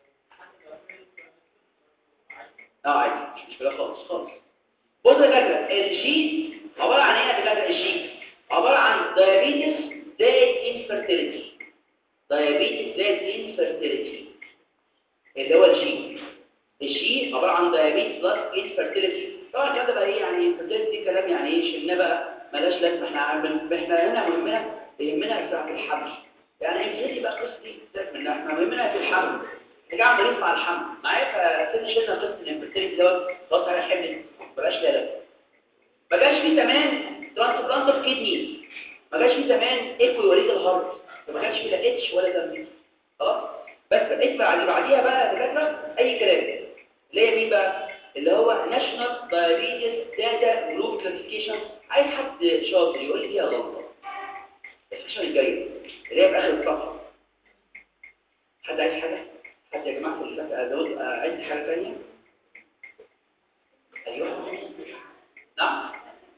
اه عادي مش مشكله خالص خالص بص يا دكاتره الجي عباره عن ايه يا دكاتره الجي عباره عن diabetes زائد infertility diabetes زائد infertility اللي هو الجي الجي عباره عن diabetes plus infertility طبعا الكلام ده بقى ايه يعني infertility دي كلام يعني ايه شلناه بقى ملاش لازمه احنا عامل احنا هنا مهمنا يهمنا ساعه الحمل يعني infertility بقى قصه دي سيبك منها احنا مهمنا في الحمل رجع مريض مع الحمل معايا فسيبنا شلنا قصه الانفرتيليتي دوت خلاص على حمل بلاش لا ما جاش فيه زمان ترانسبلانت اوف كيدني ما جاش فيه زمان ايكو وريد الهارت فما كانش فيه لا اتش ولا دم خلاص بس الاسم اللي بعديها بقى دكاتره اي كلام اللي هي مين بقى اللي هو ناشونال دايابيتس داتا جروب كلاسيفيكيشن عايز حد شاطر يقول لي فيها غلطه السيشن الجاي اللي هي في اخر الصفحه حد عايز حاجه حد يا جماعه في الصفحه ازود عايز حاجه ثانيه ايوه نعم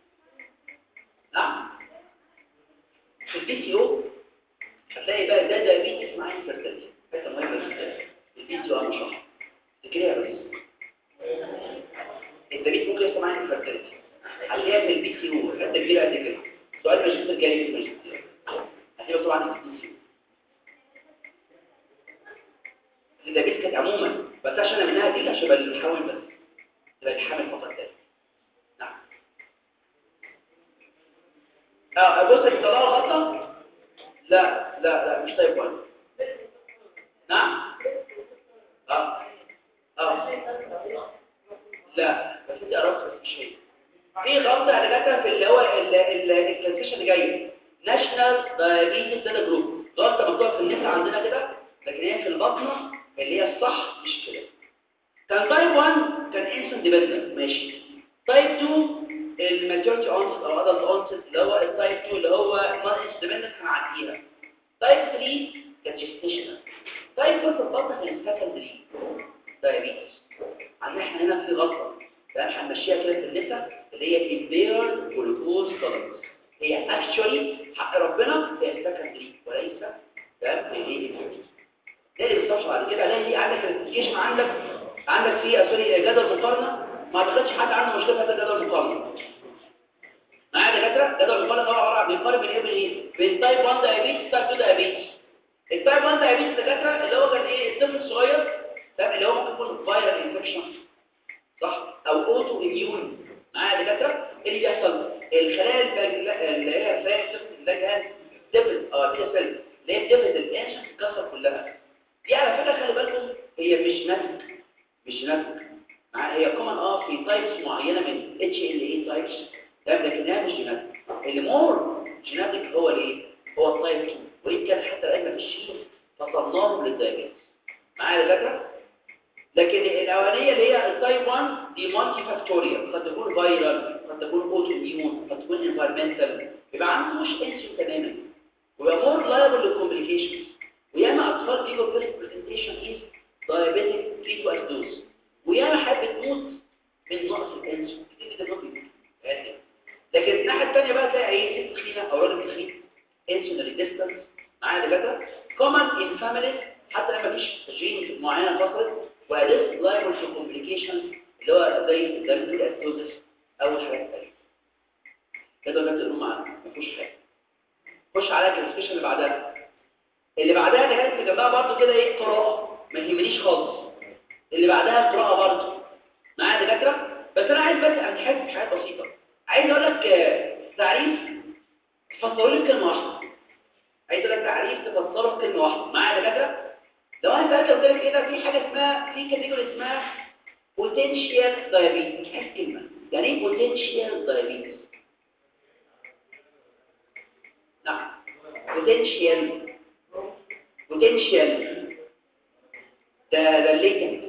نعم في البي سي او هتلاقي بقى ده دايابيتس مع انفيرتيلتي حته مهمه جدا البي سي او انا شرح كده يا بس الدايابيتس ممكن يحصل معاه انفيرتيلتي هتلاقيها في البي سي او حته كبيره قد كده سؤال ماجستير جاي في الماجستير هتلاقيه طبعا في البي سي او الدايابيتس كانت عموما بس عشان منها دي عشان يبقى بنحاول بس يبقى الحامل فقط ذلك نعم اه بص الطلاق غلطه لا لا لا مش تايب 1 نعم اه اه لا بس انت قربت بس مش هي في غلطه على فكره في اللي هو الكلاسيفيكيشن اللي جاي ناشونال دايابيتس داتا جروب غلطه مكتوبه في النت عندنا كده لكن هي في البطنه اللي هي الصح مش كده كان تايب 1 كان انسان ديبندنت ماشي تايب 2 الماتيورتي اونست او ادلت اونست اللي هو التايب 2 اللي هو نون انسان ديبندنت هنعديها تايب 3 كان جيستيشنال تايب 4 في البطن كان سكندري دايابيتس عندنا احنا هنا في غلطه فاحنا هنمشيها كده في النساء اللي هي امبير جلوكوز تولرنس هي اكشولي حق ربنا هي سكندري وليس تمام هي تاني بالصفحه بعد كده الاقي عندك الكلاسيفيكيشن عندك عندك في سوري جدول مقارنه ما اعتقدش حد عنده مشكله في هذا الجدول المقارنه معايا دكاتره جدول المقارنه ده عباره عن بيقارن بين ايه وبين ايه بين تايب 1 دايابيتس تايب 2 دايابيتس التايب 1 دايابيتس دكاتره اللي هو كان ايه الطفل الصغير تمام اللي هو ممكن يكون فايرال انفكشن صح او اوتو اميون معايا دكاتره ايه اللي بيحصل الخلايا اللي هي خلايا اللي هي ديفل اه دي سيل اللي هي ديفل الانشن تتكسر كلها دي على فكره خلي بالكم هي مش ناتج مش ناتج هي كومن اه في تايبس معينه من اتش ال اي تايبس تمام لكنها مش جيناتيك اللي مور جيناتيك هو الايه هو التايب 2 وان كان حتى الان ما فيش فصلناهم للدايابيتس معايا الفكره لكن الاولانيه اللي هي التايب 1 دي مالتي فاكتوريال قد تكون فايرال قد تكون اوتو اميون قد تكون انفايرمنتال يبقى عنده مش انسولين تماما ويبقى مور لايبل للكومبليكيشنز وياما اطفال بيجوا فيرست برزنتيشن از دايابيتيك فيتو اسدوز وياما حد بتموت من نقص الانسولين كتير جدا بيموت لكن الناحيه الثانيه بقى تلاقي ايه ست تخينه او راجل تخين انسولين ريزيستنس معايا دكاتره كومن ان فاميليز حتى لما فيش جين معينه فصلت وليس لايبل في كومبليكيشنز اللي هو زي الدايابيتيك اسدوزس او الحاجات الثانيه كده ده تقولوا معانا ما فيهوش حاجه خش على الكلاسيفيكيشن اللي بعدها اللي بعدها ده كانت جنبها برضه كده ايه قراءه ما يهمنيش خالص اللي بعدها قراءه برضه معايا دكاتره بس انا عايز بس انحاز في حاجات بسيطه عايز اقول لك تعريف تفسروا لي كلمه واحده عايز اقول لك تعريف تفسره في كلمه واحده معايا دكاتره لو انا سالت قلت لك كده في حاجه اسمها في كاتيجوري اسمها بوتنشال دايابيتس عايز كلمه يعني ايه بوتنشال دايابيتس نعم بوتنشال بوتنشال ده ده الليجند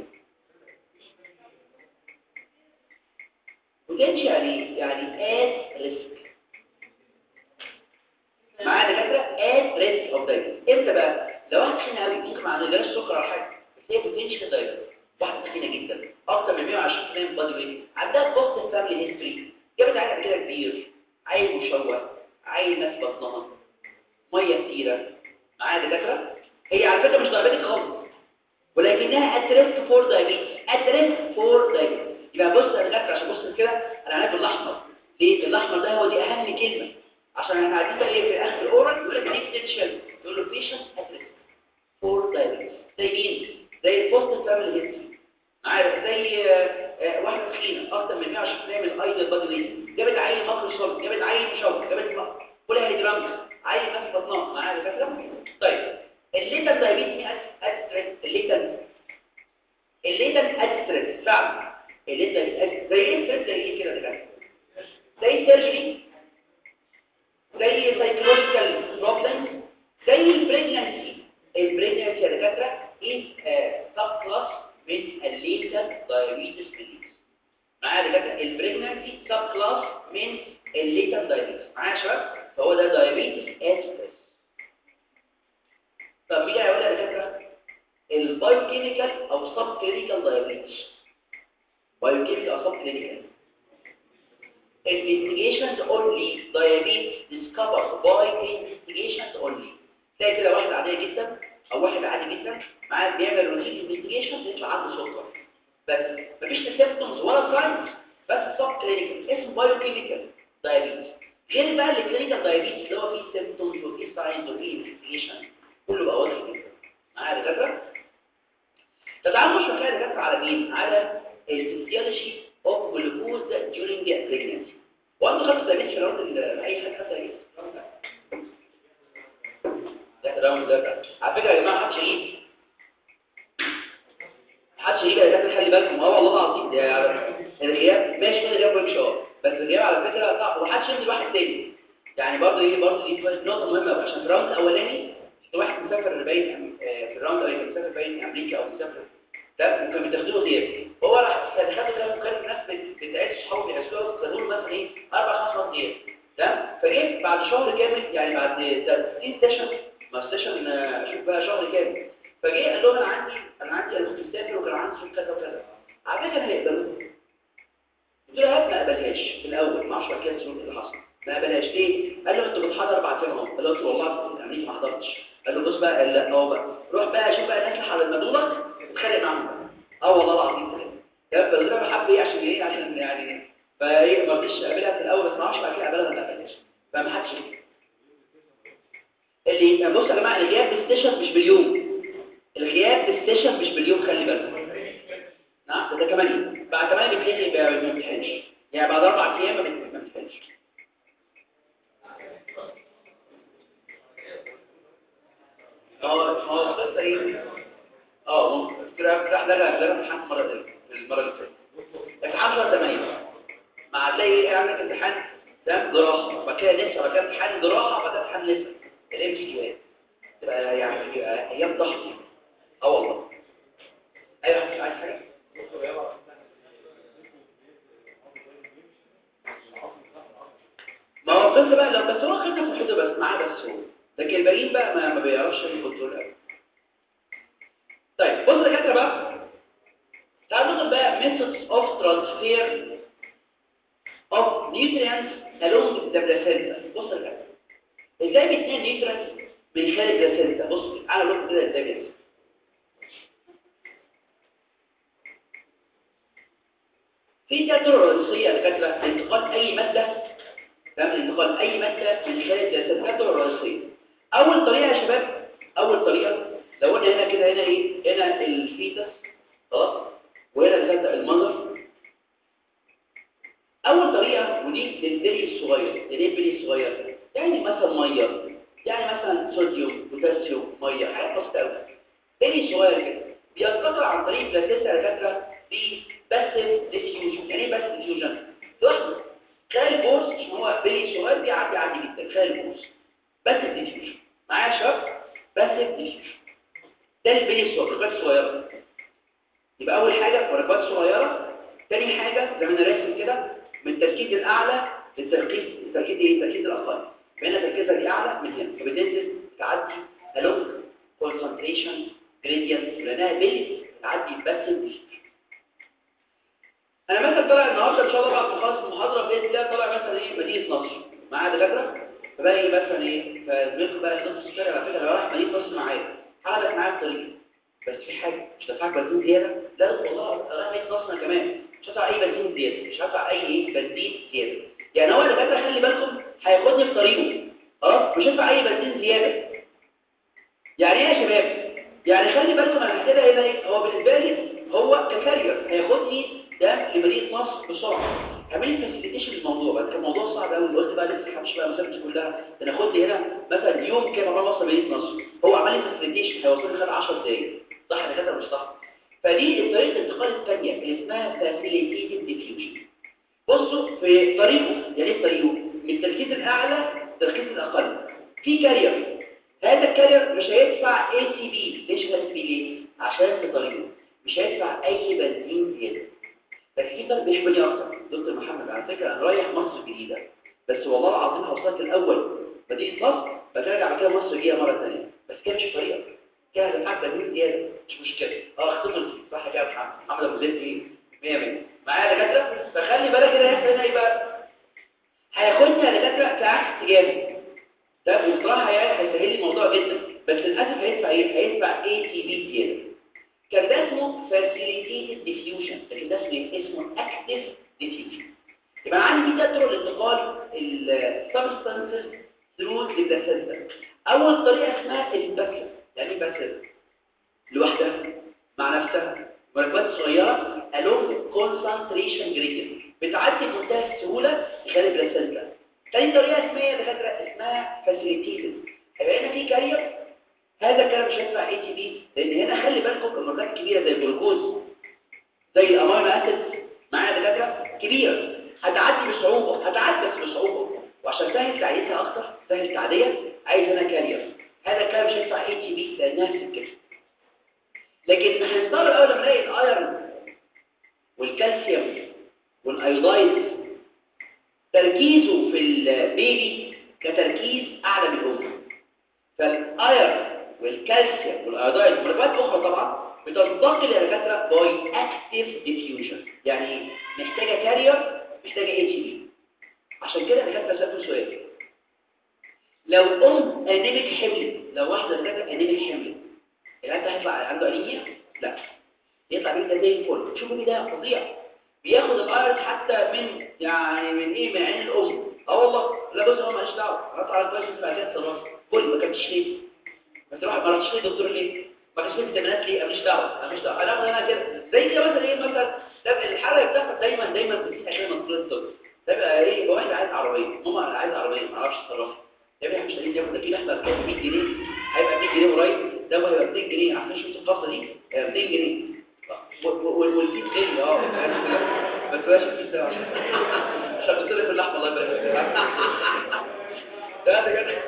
بوتنشال يعني يعني اد ريسك معانا دكاتره اد ريسك اوف دايبيتس امتى بقى لو واحد تخين قوي ممكن ما عندهاش سكر او حاجه بس هي بوتنشال دايبيتس واحده تخينه جدا اكتر من 120% من بادي ويت عندها بوست فاميلي هيستوري جابت عيل كده كبير عيل مشوه عيل ناس بطنها ميه كتيره معايا دكاتره هي على فكره مش دايبيتك خالص ولكنها اتريسك فور دايبيتس اتريسك فور دايبيتس يبقى بص يا دكاتره عشان بص كده انا هناك بالاحمر ليه الاحمر ده هو دي اهم كلمه عشان احنا عايزين بقى ايه في اخر الاورال يقول لك اكستنشن يقول له بيشنت اتريسك فور دايبيتس زي مين زي البوست فاميلي هيستوري معايا زي واحده تخينه اكتر من 120% من الايدل بادي ويت جابت عيل ماكرو صلب جابت عيل مشوه جابت كلها هيدرامز عيل ناس بطنها معايا دكاتره طيب الليتن دايبيتس مين اتريس الليتن الليتن اتريس فعلا الليتن زي ايه ستريس زي ايه كده دكاتره زي سيرجري زي سايكولوجيكال بروبلمز زي البريجنانسي البريجنانسي يا دكاتره از سب كلاس من الليتن دايابيتس ميليتس معايا دكاتره البريجنانسي سب كلاس من الليتن دايابيتس معايا يا شباب فهو ده دايابيتس اسبريس طب مين هيقول يا دكاتره البايوكيميكال او سب كلينيكال دايابيتس بايوكيميكال او سب كلينيكال investigations only diabetes discovered by investigations only تلاقي كده واحد عادية جدا او واحد عادي جدا معاه بيعمل روتين انفستيجيشن يطلع عنده سكر بس مفيش سيمبتومز ولا ساينز بس سب كلينيكال اسمه بايوكيميكال دايابيتس غير بقى الكلينيكال دايابيتس اللي هو فيه سيمبتومز وفيه ساينز وفيه انفستيجيشن كله بقى واضح جدا معايا دكاتره طب تعالوا نخش بقى دكاتره على مين على الفسيولوجي اوف جلوكوز during pregnancy وانتوا خدتوا دايبيتس في الراوند اي حد خد دايبيتس ده الراوند ده على فكره يا جماعه محدش يغيب محدش يغيب يا جماعه خلي بالكم اه والله العظيم ده الغياب ماشي من الغياب وحش اه بس الغياب على فكره صعب ومحدش يدي واحد تاني يعني برضه ايه برضه دي نقطه مهمه عشان في الراوند الاولاني في واحد مسافر باين في الراوند الاولاني مسافر باين امريكا او مسافر ده ممكن بتاخدوه غياب هو راح كان خد كده وكان الناس بتعيش صحابه بيعيشوها خدوه مثلا ايه اربع خمس مرات غياب تمام فجيت بعد شهر كامل يعني بعد 60 سيشن ما سيشن اشوف بقى شهر كامل فجي قال لهم انا عندي انا عندي انا كنت مسافر وكان عندي شغل كذا وكذا على فكره هيقبلوه قلت له هات ما قبلهاش في الاول ما اعرفش كده الظروف اللي حصل ما قبلهاش ليه قال له انت بتحضر اربع ايام اهو قال له والله كنت امريكا ما حضرتش قال له بص بقى قال لا هو بقى روح بقى شوف بقى الناس اللي حضروا لك اتخانق معاهم بقى اه والله العظيم كده فالغيره بحب ايه عشان ايه عشان يعني فايه ما رضيش اقابلها في الاول بس ما اعرفش بعد كده اقابلها ولا ما فما حدش اللي بص يا جماعه الغياب بالستيشن مش باليوم الغياب بالستيشن مش باليوم خلي بالك نعم ده كمان بعد 8 بتلاقي ما بتحلش يعني بعد اربع ايام ما بتحلش اه اه قصه ايه اه ممكن كده راح لغى لغى امتحان المره دي المره اللي فاتت امتحان شهر 8 مع هتلاقي ايه عندك امتحان ده جراحه بعد كده لسه بعد كده امتحان جراحه بعد كده امتحان لسه الام سي كيو تبقى يعني بيبقى ايام ضغط اه والله ايوه مش عايز حاجه ما هو الطفل بقى لو بس هو خدنا في الحته بس معاه بس هو لكن الباقيين بقى ما, ما بيعرفش الكنترول قوي طيب بص يا دكاتره بقى تعالوا ناخد بقى methods of transfer of nutrients along the placenta بص يا دكاتره ازاي بيتنقل nutrients من خارج البلاسينتا بص تعالى لكم كده ازاي كده في طرق رئيسيه يا دكاتره لانتقال اي ماده تمام انتقال اي ماده من خارج البلاسينتا طرق رئيسيه اول طريقه يا شباب اول طريقه لو قلنا هنا كده هنا ايه هنا الفيتس خلاص وهنا الفتة المظر اول طريقه ودي للبلي الصغير ليه البلي الصغير يعني مثلا ميه يعني مثلا صوديوم بوتاسيوم ميه حاجات بسيطه قوي بلي صغير كده بينتقل عن طريق بلاسيتا دكاتره باسيف ديفيوجن يعني ايه باسيف ديفيوجن لوحده خلال البورس عشان هو بلي صغير بيعدي عادي جدا خلال البورس باسيف ديفيوجن معايا يا شباب باسيف ديفيوجن ده البلي الصغير ركبات صغيره يبقى اول حاجه ركبات صغيره ثاني حاجه زي ما انا راسم كده من التركيز الاعلى للتركيز التركيز ايه التركيز الاقل فهنا تركيزها دي اعلى من هنا فبتنزل تعدي along concentration gradient لانها ability تعدي بس انا مثلا طالع النهارده ان شاء الله بعد ما اخلص المحاضره باذن الله طالع مثلا ايه مدينه نصر معايا دكاتره فباقي مثلا ايه فالملك بقى نص الشارع على فكره لو رايح مدينه نصر معايا هقعدك معايا الطريق بس في حاجه مش دفعك بنزين زياده لا والله رايح مدينه نصر كمان مش هدفع اي بنزين زياده مش هدفع اي ايه بنزين زياده يعني هو دكاتره خلي بالكم هياخدني في طريقه خلاص مش هدفع اي بنزين زياده يعني ايه يا شباب يعني خلي بالكم انا كده هنا ايه هو بالنسبه لي هو ككارير هياخدني ده لمدينه نصر بسرعه اعملي فاسيليتيشن الموضوع بس كان الموضوع صعب قوي قلت بقى لسه همشي بقى مسافه كلها ده انا اخد لي هنا مثلا يوم كده مره وصل مدينه نصر هو عمل لي فاسيليتيشن هيوصل لي خلال 10 دقايق صح ده كده مش صح فدي طريقه الانتقال الثانيه اللي اسمها فاسيليتيتد ديفيوجن بصوا في طريقه يعني ايه طريقه من التركيز الاعلى للتركيز الاقل في كارير هذا الكارير مش هيدفع اي سي بي ليش اي سي بي ليه عشان في طريقه مش هيدفع اي بنزين زياده بس في فرق بيحبني اكتر دكتور محمد على فكره انا رايح مصر الجديده بس والله العظيم هوصلك الاول مدينه مصر بترجع بعد كده مصر الجديده مره ثانيه بس كده مش طريقه كده هدفعك بنزين زياده مش مشكله اه اختبر صح كده يا محمد محمد ابو زيد ايه 100 100 معايا دكاتره فخلي بالك كده هيحصل هنا ايه بقى هياخدني يا دكاتره كعكس اتجاهي ده بصراحه يعني هيسهل لي الموضوع جدا بس للاسف هيدفع ايه هيدفع اي تي بي زياده كان ده اسمه facilitated diffusion لكن ده اسمه اسمه active diffusion يبقى عندي في طرق لانتقال السبستانسز through the placenta اول طريقه اسمها الباسل يعني باسل لوحدها مع نفسها مركبات صغيره along concentration gradient بتعدي بمنتهى السهوله خلال البلاسنتا تاني طريقه اسمها دكاتره اسمها facilitated هيبقى هنا في كارير هذا الكلام مش هيدفع اي تي بي لان هنا خلي بالكم المركبات كبيره زي الجلوكوز زي الامينو اسيد معايا دكاتره كبيره هتعدي بصعوبه هتعدي بس بصعوبه وعشان سهل تعديتها اكتر سهل تعديه عايز هنا كارير هذا الكلام مش هيدفع اي تي بي لانها سكت لكن هنستغرب اول لما نلاقي الايرون والكالسيوم والايودايد تركيزه في البيبي كتركيز اعلى من الام فالايرون والكالسيوم والايودايد ومركبات اخرى طبعا بتنتقل يا دكاتره باي اكتيف ديفيوجن يعني محتاجه كارير محتاجه اي تي بي عشان كده دكاتره سالته سؤال لو ام انيميك حملت لو واحده دكاتره انيميك حملت العيال ده هيطلع عنده انيميا لا يطلع بيه ده زي الفل شوفوا مين ده فظيع بياخد الايرون حتى من يعني من ايه من عين الام اه والله لا بص هو ماليش دعوه هطلع كويس بعد كده اتصرف كل ما كانش ليه ما تروح ما رحتش ليه دكتور ليه ما كانش ليه فيتامينات ليه ماليش دعوه ماليش دعوه انا اخد انا كده زي كده مثلا ايه مثلا ده الحاله اللي بتحصل دايما دايما في حاجه مسؤول الطب ده بقى ايه هو واحد عايز عربيه ماما انا عايز عربيه ما اعرفش اتصرف يا ابني مش لاقيين ياخد كيلو احنا ب 100 جنيه هيبقى 100 جنيه قريب ده هيبقى 200 جنيه عارفين شفت القصه دي 200 جنيه والفيت غالي اه بس بلاش الفيت ده عشان بتصرف اللحمه الله يبارك فيك ده ده كده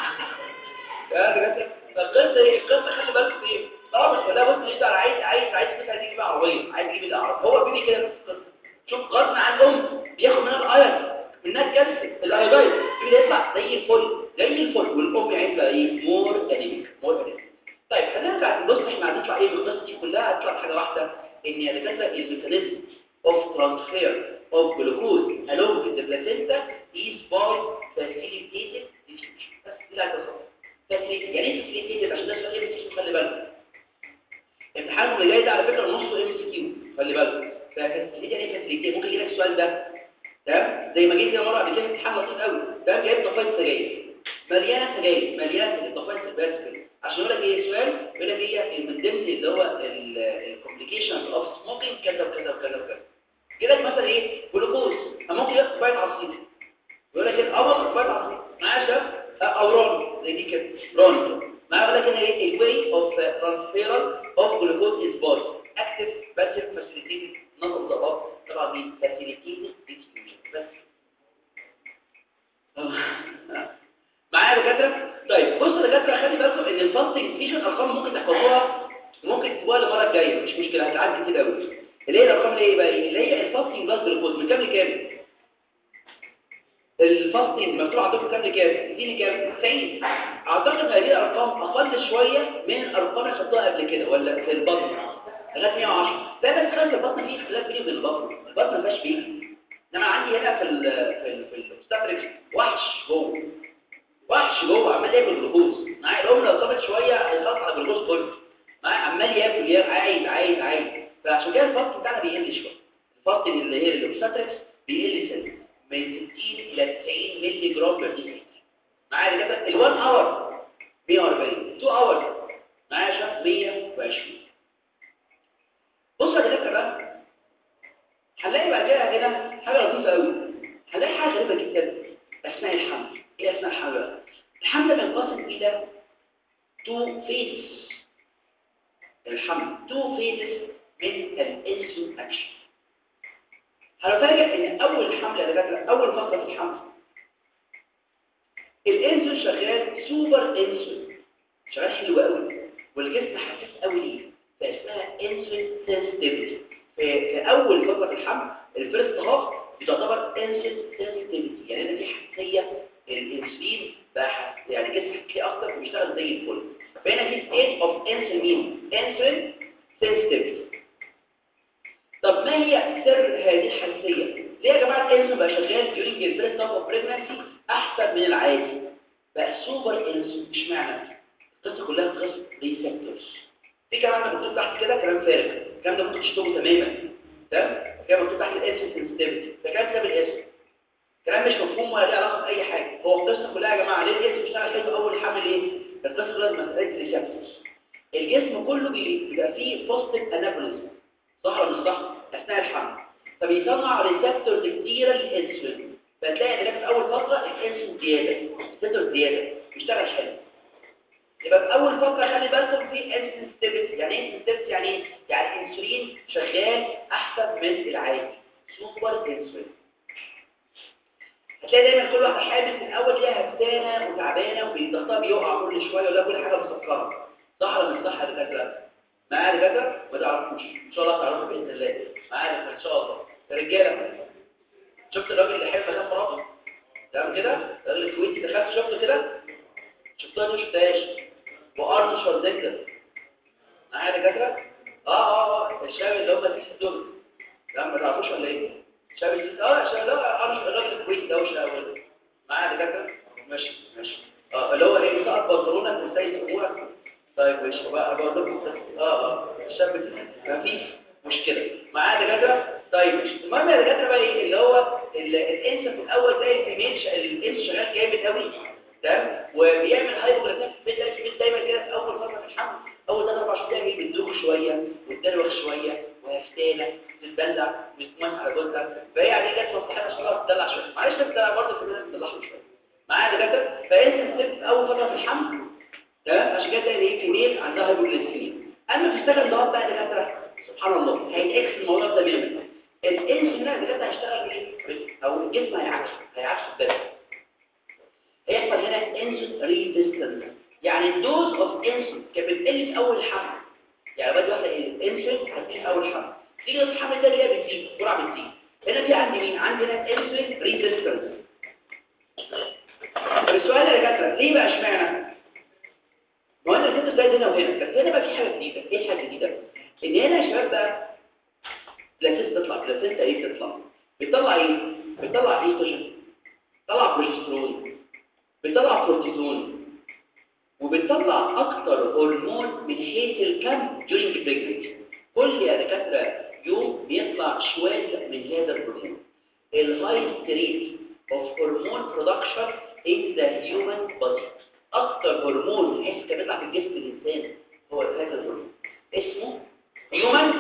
ده كده فالقصه ايه القصه خلي بالك ايه طبعا مش ولا بص انت عايز عايز عايز مثلا تجيب عربيه عايز تجيب العربيه هو بيبي كده نفس القصه شوف غصب عن الام بياخد منها الايرون منها الكالسيوم الايودايد يبدا يطلع زي الفل زي الفل والام عايزه ايه مور انيميك مور انيميك طيب خلينا نرجع نبص احنا هنطلع ايه من القصه دي كلها هتطلع حاجه واحده ان يا دكاتره الميكانيزم of transfer of glucose along the placenta is by facilitated diffusion بس دي لا تصور facilitated يعني ايه facilitated عشان ده سؤال ام سي كيو خلي بالك امتحانكم اللي جاي ده على فكره نصه ام سي كيو خلي بالك ففاسيليتيد يعني ايه فاسيليتيد ممكن يجي لك السؤال ده تمام زي ما جيت كده مره قبل كده امتحان لطيف قوي ده جايب طفايه سجاير مليانه سجاير مليانه طفايه سجاير عشان يقول لك ايه سؤال يقول لك ايه من ضمن اللي هو الكومبليكيشنز اوف سموكينج كذا وكذا وكذا وكذا كده مثلا ايه جلوكوز ممكن ياخد كوبايه عصير يقول لك القمر كوبايه عصير معايا شباب او رون زي دي كده رون معايا يقول لك ان ايه الواي اوف ترانسفيرال اوف جلوكوز از بوز اكتف باسيف فاسيليتيتد نوت اوف ذا اب طبعا دي فاسيليتيتد ديستريبيوشن بس معايا يا دكاتره طيب بص يا دكاتره خلي بالكم ان الفاستنج فيشن ارقام ممكن تحفظوها وممكن تكتبوها المره الجايه مش مشكله هتعدي كده قوي اللي هي الارقام اللي هي بقى ايه اللي هي الفاستنج بلاد جلوكوز من كام لكام الفاستنج مكتوب عندكم كام لكام اديني كام 90 اعتقد هذه الارقام اقل شويه من الارقام اللي خدتها قبل كده ولا في البطن لغايه 110 لا بس خلي البطن فيه اختلاف بيني وبين البطن البطن ما فيهاش فيه انما عندي هنا في ال في ال في الاوبستاتريكس وحش جوه وحش جوه عمال ياكل جلوكوز معايا الام لو صابت شويه هيخلص على الجلوكوز كله معايا عمال ياكل ياكل عايز عايز عايز فعشان كده الفاست بتاعنا بيقل شويه الفاست اللي هي الاوبستاتريكس بيقل سنه من 60 الى 90 مللي جرام بير ديسيلتر معايا كده ال 1 اور 140 2 اور معايا شهر 120 بص يا دكتور بقى هنلاقي بعد كده هنا حاجه لطيفه قوي هنلاقي حاجه غريبه جدا اثناء الحمل ايه اثناء الحمل بقى الحمل بينقسم الى تو فيزز الحمل تو فيزز من الانسولين اكشن هنفاجئ ان اول حمل يا دكاتره اول فتره في الحمل الانسولين شغال سوبر انسولين شغال حلو قوي والجسم حساس قوي ليه فاسمها انسولين سنسيتيفيتي في, في اول فتره في الحمل الفيرست هاف بتعتبر انسولين سنسيتيفيتي يعني انا في حساسيه الانسولين بقى حس... يعني جسم حساسيه اكتر وبيشتغل زي الفل فهنا في ستيت اوف انسولين انسولين سنسيتيفيتي طب ما هي سر هذه الحساسيه ليه يا جماعه الانسولين بقى شغال during الفيرست هاف اوف بريجنسي احسن من العادي بقى سوبر انسولين اشمعنى القصه كلها قصه ريسبتورز في كلام مكتوب تحت كده كلام فارغ الكلام ده ممكن تشتغله تماما تمام كلام مكتوب تحت الانسولين سنسيتيفيتي ده كلام كتاب الاسم كلام مش مفهوم ولا ليه علاقه باي حاجه هو القصه كلها يا جماعه ليه الانسولين بيشتغل حلو اول حمل ايه القصه كلها مساله ريسبتورز الجسم كله بيبقى فيه بوزيتيف انابوليزم صح ولا مش صح اثناء الحمل فبيصنع ريسبتورز كتيره للانسولين فتلاقي ان في اول فتره الانسولين زياده ريسبتور زياده بيشتغل حلو يبقى في اول فتره خلي بالكم في انسنسيتيفيتي يعني ايه انسنسيتيفيتي يعني ايه يعني الانسولين شغال احسن من العادي سوبر انسولين هتلاقي دايما كل واحده حامل من اول ليها هفتانه وتعبانه وضغطها بيقع كل شويه ولا كل حاجه مسكره صح ولا مش صح يا دكاتره معايا دكاتره ما تعرفوش ان شاء الله تعرفوا باذن الله معايا ان شاء الله رجاله شفت الراجل اللي حلم ده مراته تمام كده الراجل الكويتي دخلت شفته كده شفتها دي شفتهاش وارنولد شوارزنجر معايا دكاتره اه اه اه الشباب اللي هم السيس دول لا ما تعرفوش ولا ايه الشباب السيس اه الشباب ده ارنولد الراجل الكويتي ده وشباب معايا دكاتره ماشي ماشي اه اللي هو ايه سقط بنطلونك وسايس امورك طيب ماشي بقى بقول لكم اه اه الشاب مفيش مشكله معايا دكاتره طيب ماشي المهم يا دكاتره بقى ايه اللي هو الانس في الاول تلاقي الفيميل الانس شغال جامد قوي تمام وبيعمل هايبوجلايسيميا في البيت البيت دايما كده في اول فتره في الحمل اول ثلاث اربع شهور تلاقي بتدوخ شويه وتدلوخ شويه وهفتانه تتدلع وتتمس على جوزها فهي عليه جت مصلحتها عشان تقعد تدلع شويه معلش تدلع برضه في الناس تدلعهم شويه معايا دكاتره فانت في اول فتره في الحمل تمام عشان كده تلاقي ايه فيميل عندها هايبوجلايسيميا اما في السكن ده بقى دكاتره سبحان الله هيتعكس الموضوع ده تماما الانس هنا بجد هيشتغل بايه او الجسم هيعكس هيعكس الدم هيحصل هنا انسولين ريزيستنس يعني الدوز اوف انسولين كانت بتقل في اول حمل يعني بدي واحده ايه الانسولين هتقل في اول حمل تيجي في الحمل ده تلاقيها بتزيد الجرعه بتزيد هنا في عندي مين عندي هنا انسولين ريزيستنس السؤال يا دكاتره ليه بقى اشمعنى ما انا كنت زي هنا وهنا بس هنا بقى في حاجه جديده ايه الحاجه الجديده ان هنا يا شباب بقى بلاسيس تطلع بلاسينتا ايه بتطلع بتطلع ايه بتطلع ايستروجين بتطلع بروجسترون بتطلع كورتيزون وبتطلع اكتر هرمون من حيث الكم during pregnancy كل يا دكاتره يوم بيطلع شويه من هذا الهرمون الهايست ريت اوف هرمون برودكشن in the human body اكتر هرمون من حيث كان بيطلع في جسم الانسان هو هذا الهرمون اسمه هيومن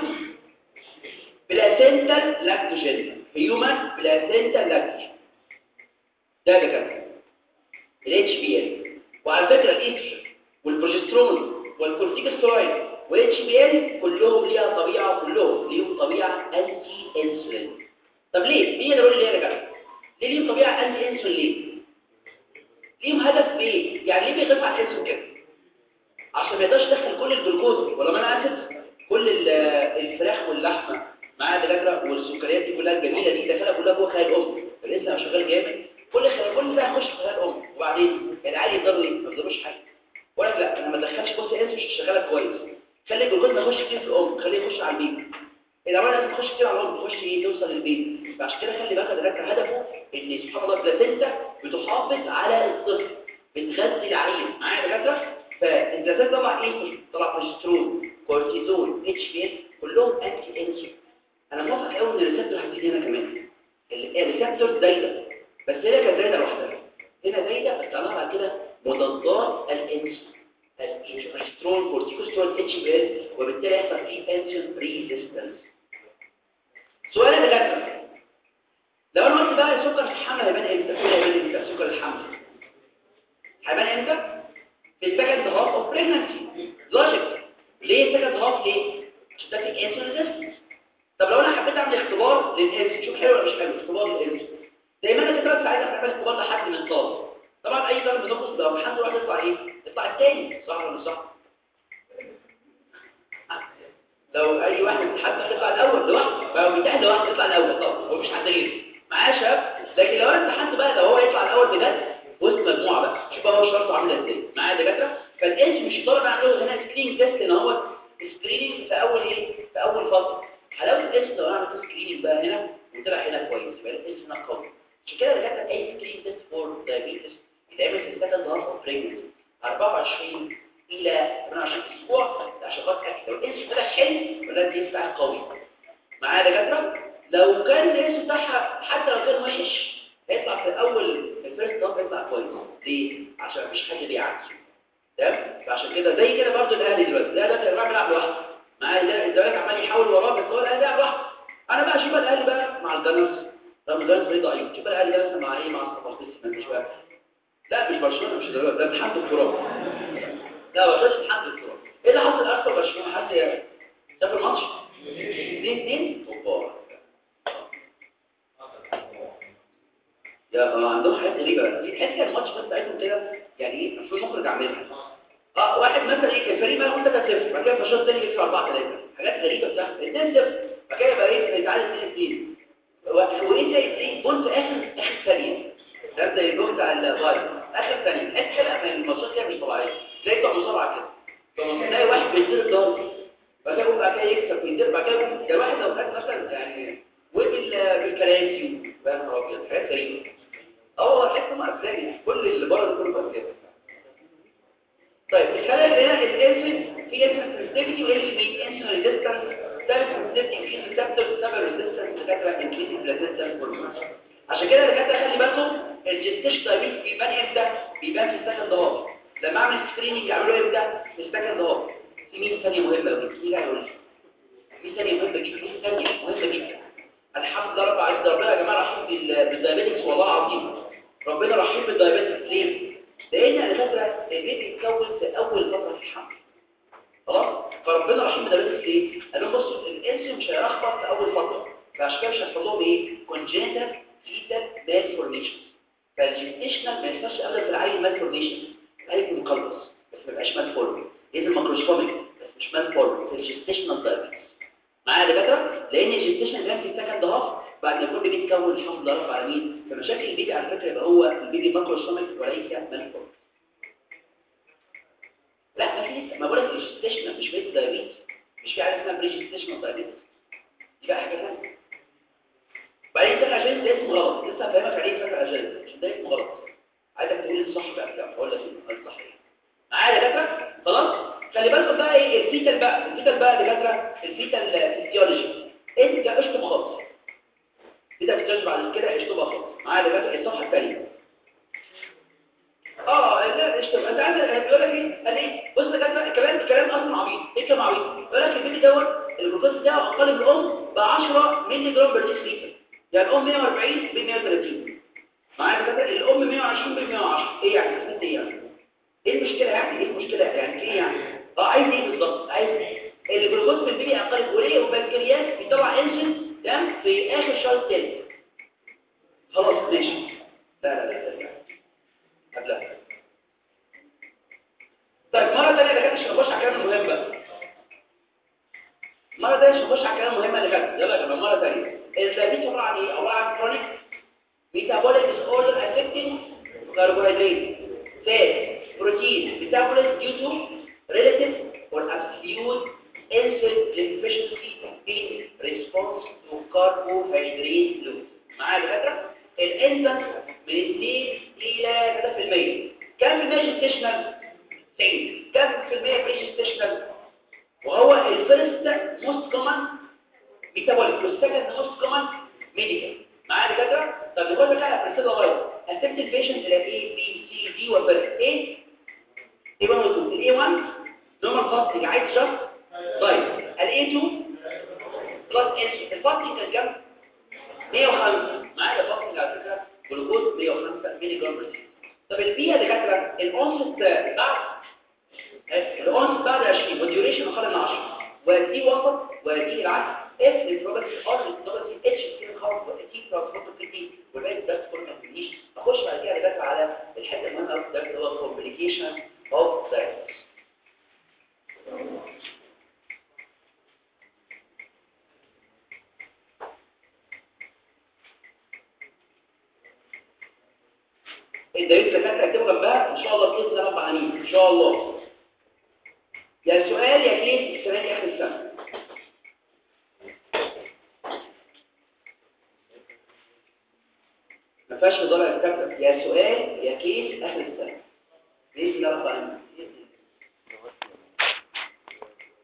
بلاسنتال لاكتوجين هيومن بلاسنتال لاكتوجين ده اللي كده الاتش بي ال وعلى فكره الاستروجين والبروجسترون والكورتيكوستيرويد والاتش بي ال كلهم ليها طبيعه كلهم ليهم طبيعه انتي انسولين طب ليه مين يقول لي ليه يا جماعه ليه ليهم طبيعه انتي انسولين ليه ليهم هدف بايه يعني ليه بيغيب على الانسولين كده عشان ما يقدرش يدخل كل الجلوكوز ولا ما انا اسف كل الفراخ واللحمه معاها دكاتره والسكريات دي كلها الجميله دي دخلها كلها جوه خلايا الام فلسه شغال جامد كل خلال كل ده يخش خلال الام وبعدين العيال يقدروا ايه ما يقدروش حاجه ولا لا انا ما ادخلش بص انت مش شغاله كويس خلي الجلوكوز ما يخش كتير في الام خليه يخش على البيبي العمليه لازم تخش كتير على الام تخش ايه توصل للبيبي فعشان كده خلي بالك ده هدفه ان سبحان الله البلاسينتا بتحافظ على الطفل بتغذي العيل معايا يا دكاتره فالبلاسينتا طلع ايه طلع بروجسترون كورتيزون اتش بي اس كلهم انتي انسولين انا موافق قوي ان الريسبتور هتيجي هنا كمان الريسبتور دايره بس هنا كانت دايره لوحدها هنا دايره بس عليها بعد كده مضادات الانسولين الانسولين كورتيكوسترون اتش بي اس وبالتالي يحصل فيه انسولين ريزيستنس سؤال اللي جت لو انا قلت بقى السكر في الحمل هيبان امتى هيبان امتى سكر الحمل هيبان امتى في السكند هاف اوف بريجنسي لوجيك ليه سكند هاف ليه عشان ده في انسولين ريزيستنس طب لو انا حبيت اعمل اختبار للانسولين شوف حلو ولا مش حلو اختبار للانسولين دايما انا كده بس عايز اعمل اختبار لحد من طالب طبعا اي طالب بناخد لو حد واحد يطلع ايه يطلع الثاني صح ولا مش صح لو اي واحد حد يطلع الاول لوحده فلو بيتاهل لوحده يطلع الاول طبعا هو مش حد غيره معاه شاب لكن لو انت حد بقى لو هو يطلع الاول بجد وسط مجموعه بقى شوف بقى هو شرطه عامله ازاي معاه دكاتره فالانس مش طالب عنده هنا سكرين تيست ان هو سكريننج في اول ايه في اول فتره حلاوه الانس لو انا عملت سكريننج بقى هنا وطلع هنا كويس يبقى الانس هنا قوي عشان كده دكاتره اي سكرين تيست فور دايابيتس بيتعمل في السكند هاف اوف بريجنسي 24 الى 28 اسبوع عشان خاطر اتاكد لو الانس طلع حلو ولا الانس بتاعها قوي معايا دكاتره لو كان الانس بتاعها حتى لو كان وحش هيطلع في الاول الفيرست هاف هيطلع كويس ليه عشان مفيش حد بيعكسه تمام فعشان كده زي كده برضه الاهلي دلوقتي لا ده الراجل بيلعب لوحده معايا الزمالك عمال يحاول وراه بس هو الاهلي بيلعب لوحده انا بقى اشوف الاهلي بقى مع الجنرز طب الجنرز فريق ضعيف شوف الاهلي ده مثلا مع ايه مع الصفاقسي ما مش بقى لا مش برشلونه مش دلوقتي ده امتحان دكتوراه لا هو مش امتحان دكتوراه ايه اللي حصل ارسنال برشلونه حد شاف الماتش 2 2 اوبا يا ما عندهم حاجات غريبه دي تحس الماتش ده بتاعتهم كده يعني ايه المفروض مخرج عاملها اه واحد مثلا ايه الفريق ما قلت 3 0 بعد كده في الشوط الثاني يكسب 4 3 حاجات غريبه بتحصل 2 0 بعد كده يبقى ايه يتعادل 2 2 وايه زي ايه جول في اخر اخر ثانيه ده زي الجول بتاع الفاير اخر ثانيه تحس كده من الماتشات كده مش طبيعيه تلاقي بتوع مصارعه كده فممكن تلاقي واحد بيضرب ضرب بعد كده بعد كده يكسب ويضرب بعد كده ده واحد لو خد مثلا يعني وبال بالكراسي بقى نهار ابيض حاجات غريبه اه والله تحس انهم افلام يعني كل اللي بره ده كله افلام طيب الخلل هنا الانسولين في انسولين سنسيتيفيتي وال بي انسولين ريزيستنس ده سنسيتيفيتي في ريسبتور سبب ريزيستنس دكاتره انكريز ريزيستنس هرمون عشان كده دكاتره خلي بالكم الجستيش دايبيتس بيبان امتى بيبان في السكند هاف لما اعمل سكريننج يعملوا امتى في السكند هاف في مين ثانيه مهمه قوي مين هيقول في ثانيه مهمه جدا في ثانيه مهمه جدا الحمد لله رب العالمين ربنا يا جماعه رحيم بالدايابيتكس والله العظيم ربنا رحيم بالدايابيتكس ليه لان على فكره البيبي بيتكون في اول فتره في الحمل خلاص فربنا رحيم بالدايابيتكس ليه قال لهم بصوا الانسولين مش هيرخبط في اول فتره فعشان كده مش هيحصل لهم ايه كونجنتال فيتال مالفورميشن فالجنتيشنال ما ينفعش ابدا في العيل مالفورميشن العيل مقلص بس ما يبقاش مالفورم لازم ماكروسكوبيك بس مش مالفورم في الجنتيشنال دايابيتكس معايا يا دكاتره لان الجنتيشنال كان في السكند هاف بعد ما كل بيتكون الحمد لله رب العالمين فمشاكل البيبي على فكره يبقى هو البيبي ماكروسوميك وليس مالفورم لا ما في لسه ما بقول لك الجنتيشنال مش بيت دايابيتس مش في حاجه اسمها بريجنتيشنال دايابيتس دي بقى حاجه ثانيه بعدين فاكر عشان ده اسمه غلط لسه هفهمك عليه فاكر عشان عشان ده اسمه غلط عايزك تقول لي الصح بقى بتاعه اقول لك الصح ايه معايا يا دكاتره خلاص خلي بالكم بقى ايه الفيتال بقى الفيتال بقى يا دكاتره الفيتال فيزيولوجي انت اشطب خالص كده بتجرب بعد كده اشطب خالص معايا يا دكاتره الصفحه الثانيه اه لا اشطب انت عارف بيقول لك ايه قال ايه بص يا دكاتره الكلام الكلام اصلا عبيط ايه كلام عبيط بيقول لك البيبي دوت الجلوكوز بتاعه اقل من الام ب 10 مللي جرام بر لتر يعني الام 140 ب 130 معايا كده الام 120 ب 110 ايه يعني اسمها ايه يعني ايه المشكله يعني ايه المشكله يعني ايه يعني اه عايز ايه بالظبط عايز ايه الجلوكوز في البيبي اقل وليه وبنكرياس بيطلع انسولين تمام في اخر الشهر الثالث خلاص ماشي لا لا لا لا قبلها طيب مره ثانيه ده كانش نخش على كلام مهم بقى مره ثانيه نخش على كلام مهم اللي فات يلا يا جماعه مره ثانيه الدايابيتس عباره عن ايه عباره عن كرونيك metabolic disorder affecting carbohydrate fat protein metabolism due to relative or absolute insulin deficiency in response to carbohydrate load معايا دكاتره الانزيم من 2 الى 3% كم في المية جستيشنال 90 كم في المية بري جستيشنال وهو الفيرست موست كومن ميتابوليك والسكند موست كومن ميديكال معايا دكاتره طب نقول لك على بريسيلا وايت قسمت البيشنت الى A B C D وفرق A A1 و 2 ال A1 نورمال فاستنج عايز جاست طيب ال A2 بلس انسولين الفاستنج كان كام 105 معايا فاستنج على فكره جلوكوز 105 مللي جرام بر طب البي يا دكاتره الاونست بعد الاونست بعد 20 والديوريشن اقل من 10 ودي وسط ودي العكس اف للبروبابيلتي ار للبروبابيلتي اتش سي خالص وتي ترانسبورتابيلتي والباقي ده كله ما تجيش اخش بعد كده دكاتره على الحته المهمه قوي ده اللي هو كومبليكيشن اوف دايجنوستس الدليل دكاتره اكتبوا جنبها ان شاء الله باذن الله رب العالمين ان شاء الله يا سؤال يا كيس السنه دي اخر السنه ما فيهاش هزار يا دكاتره يا سؤال يا كيس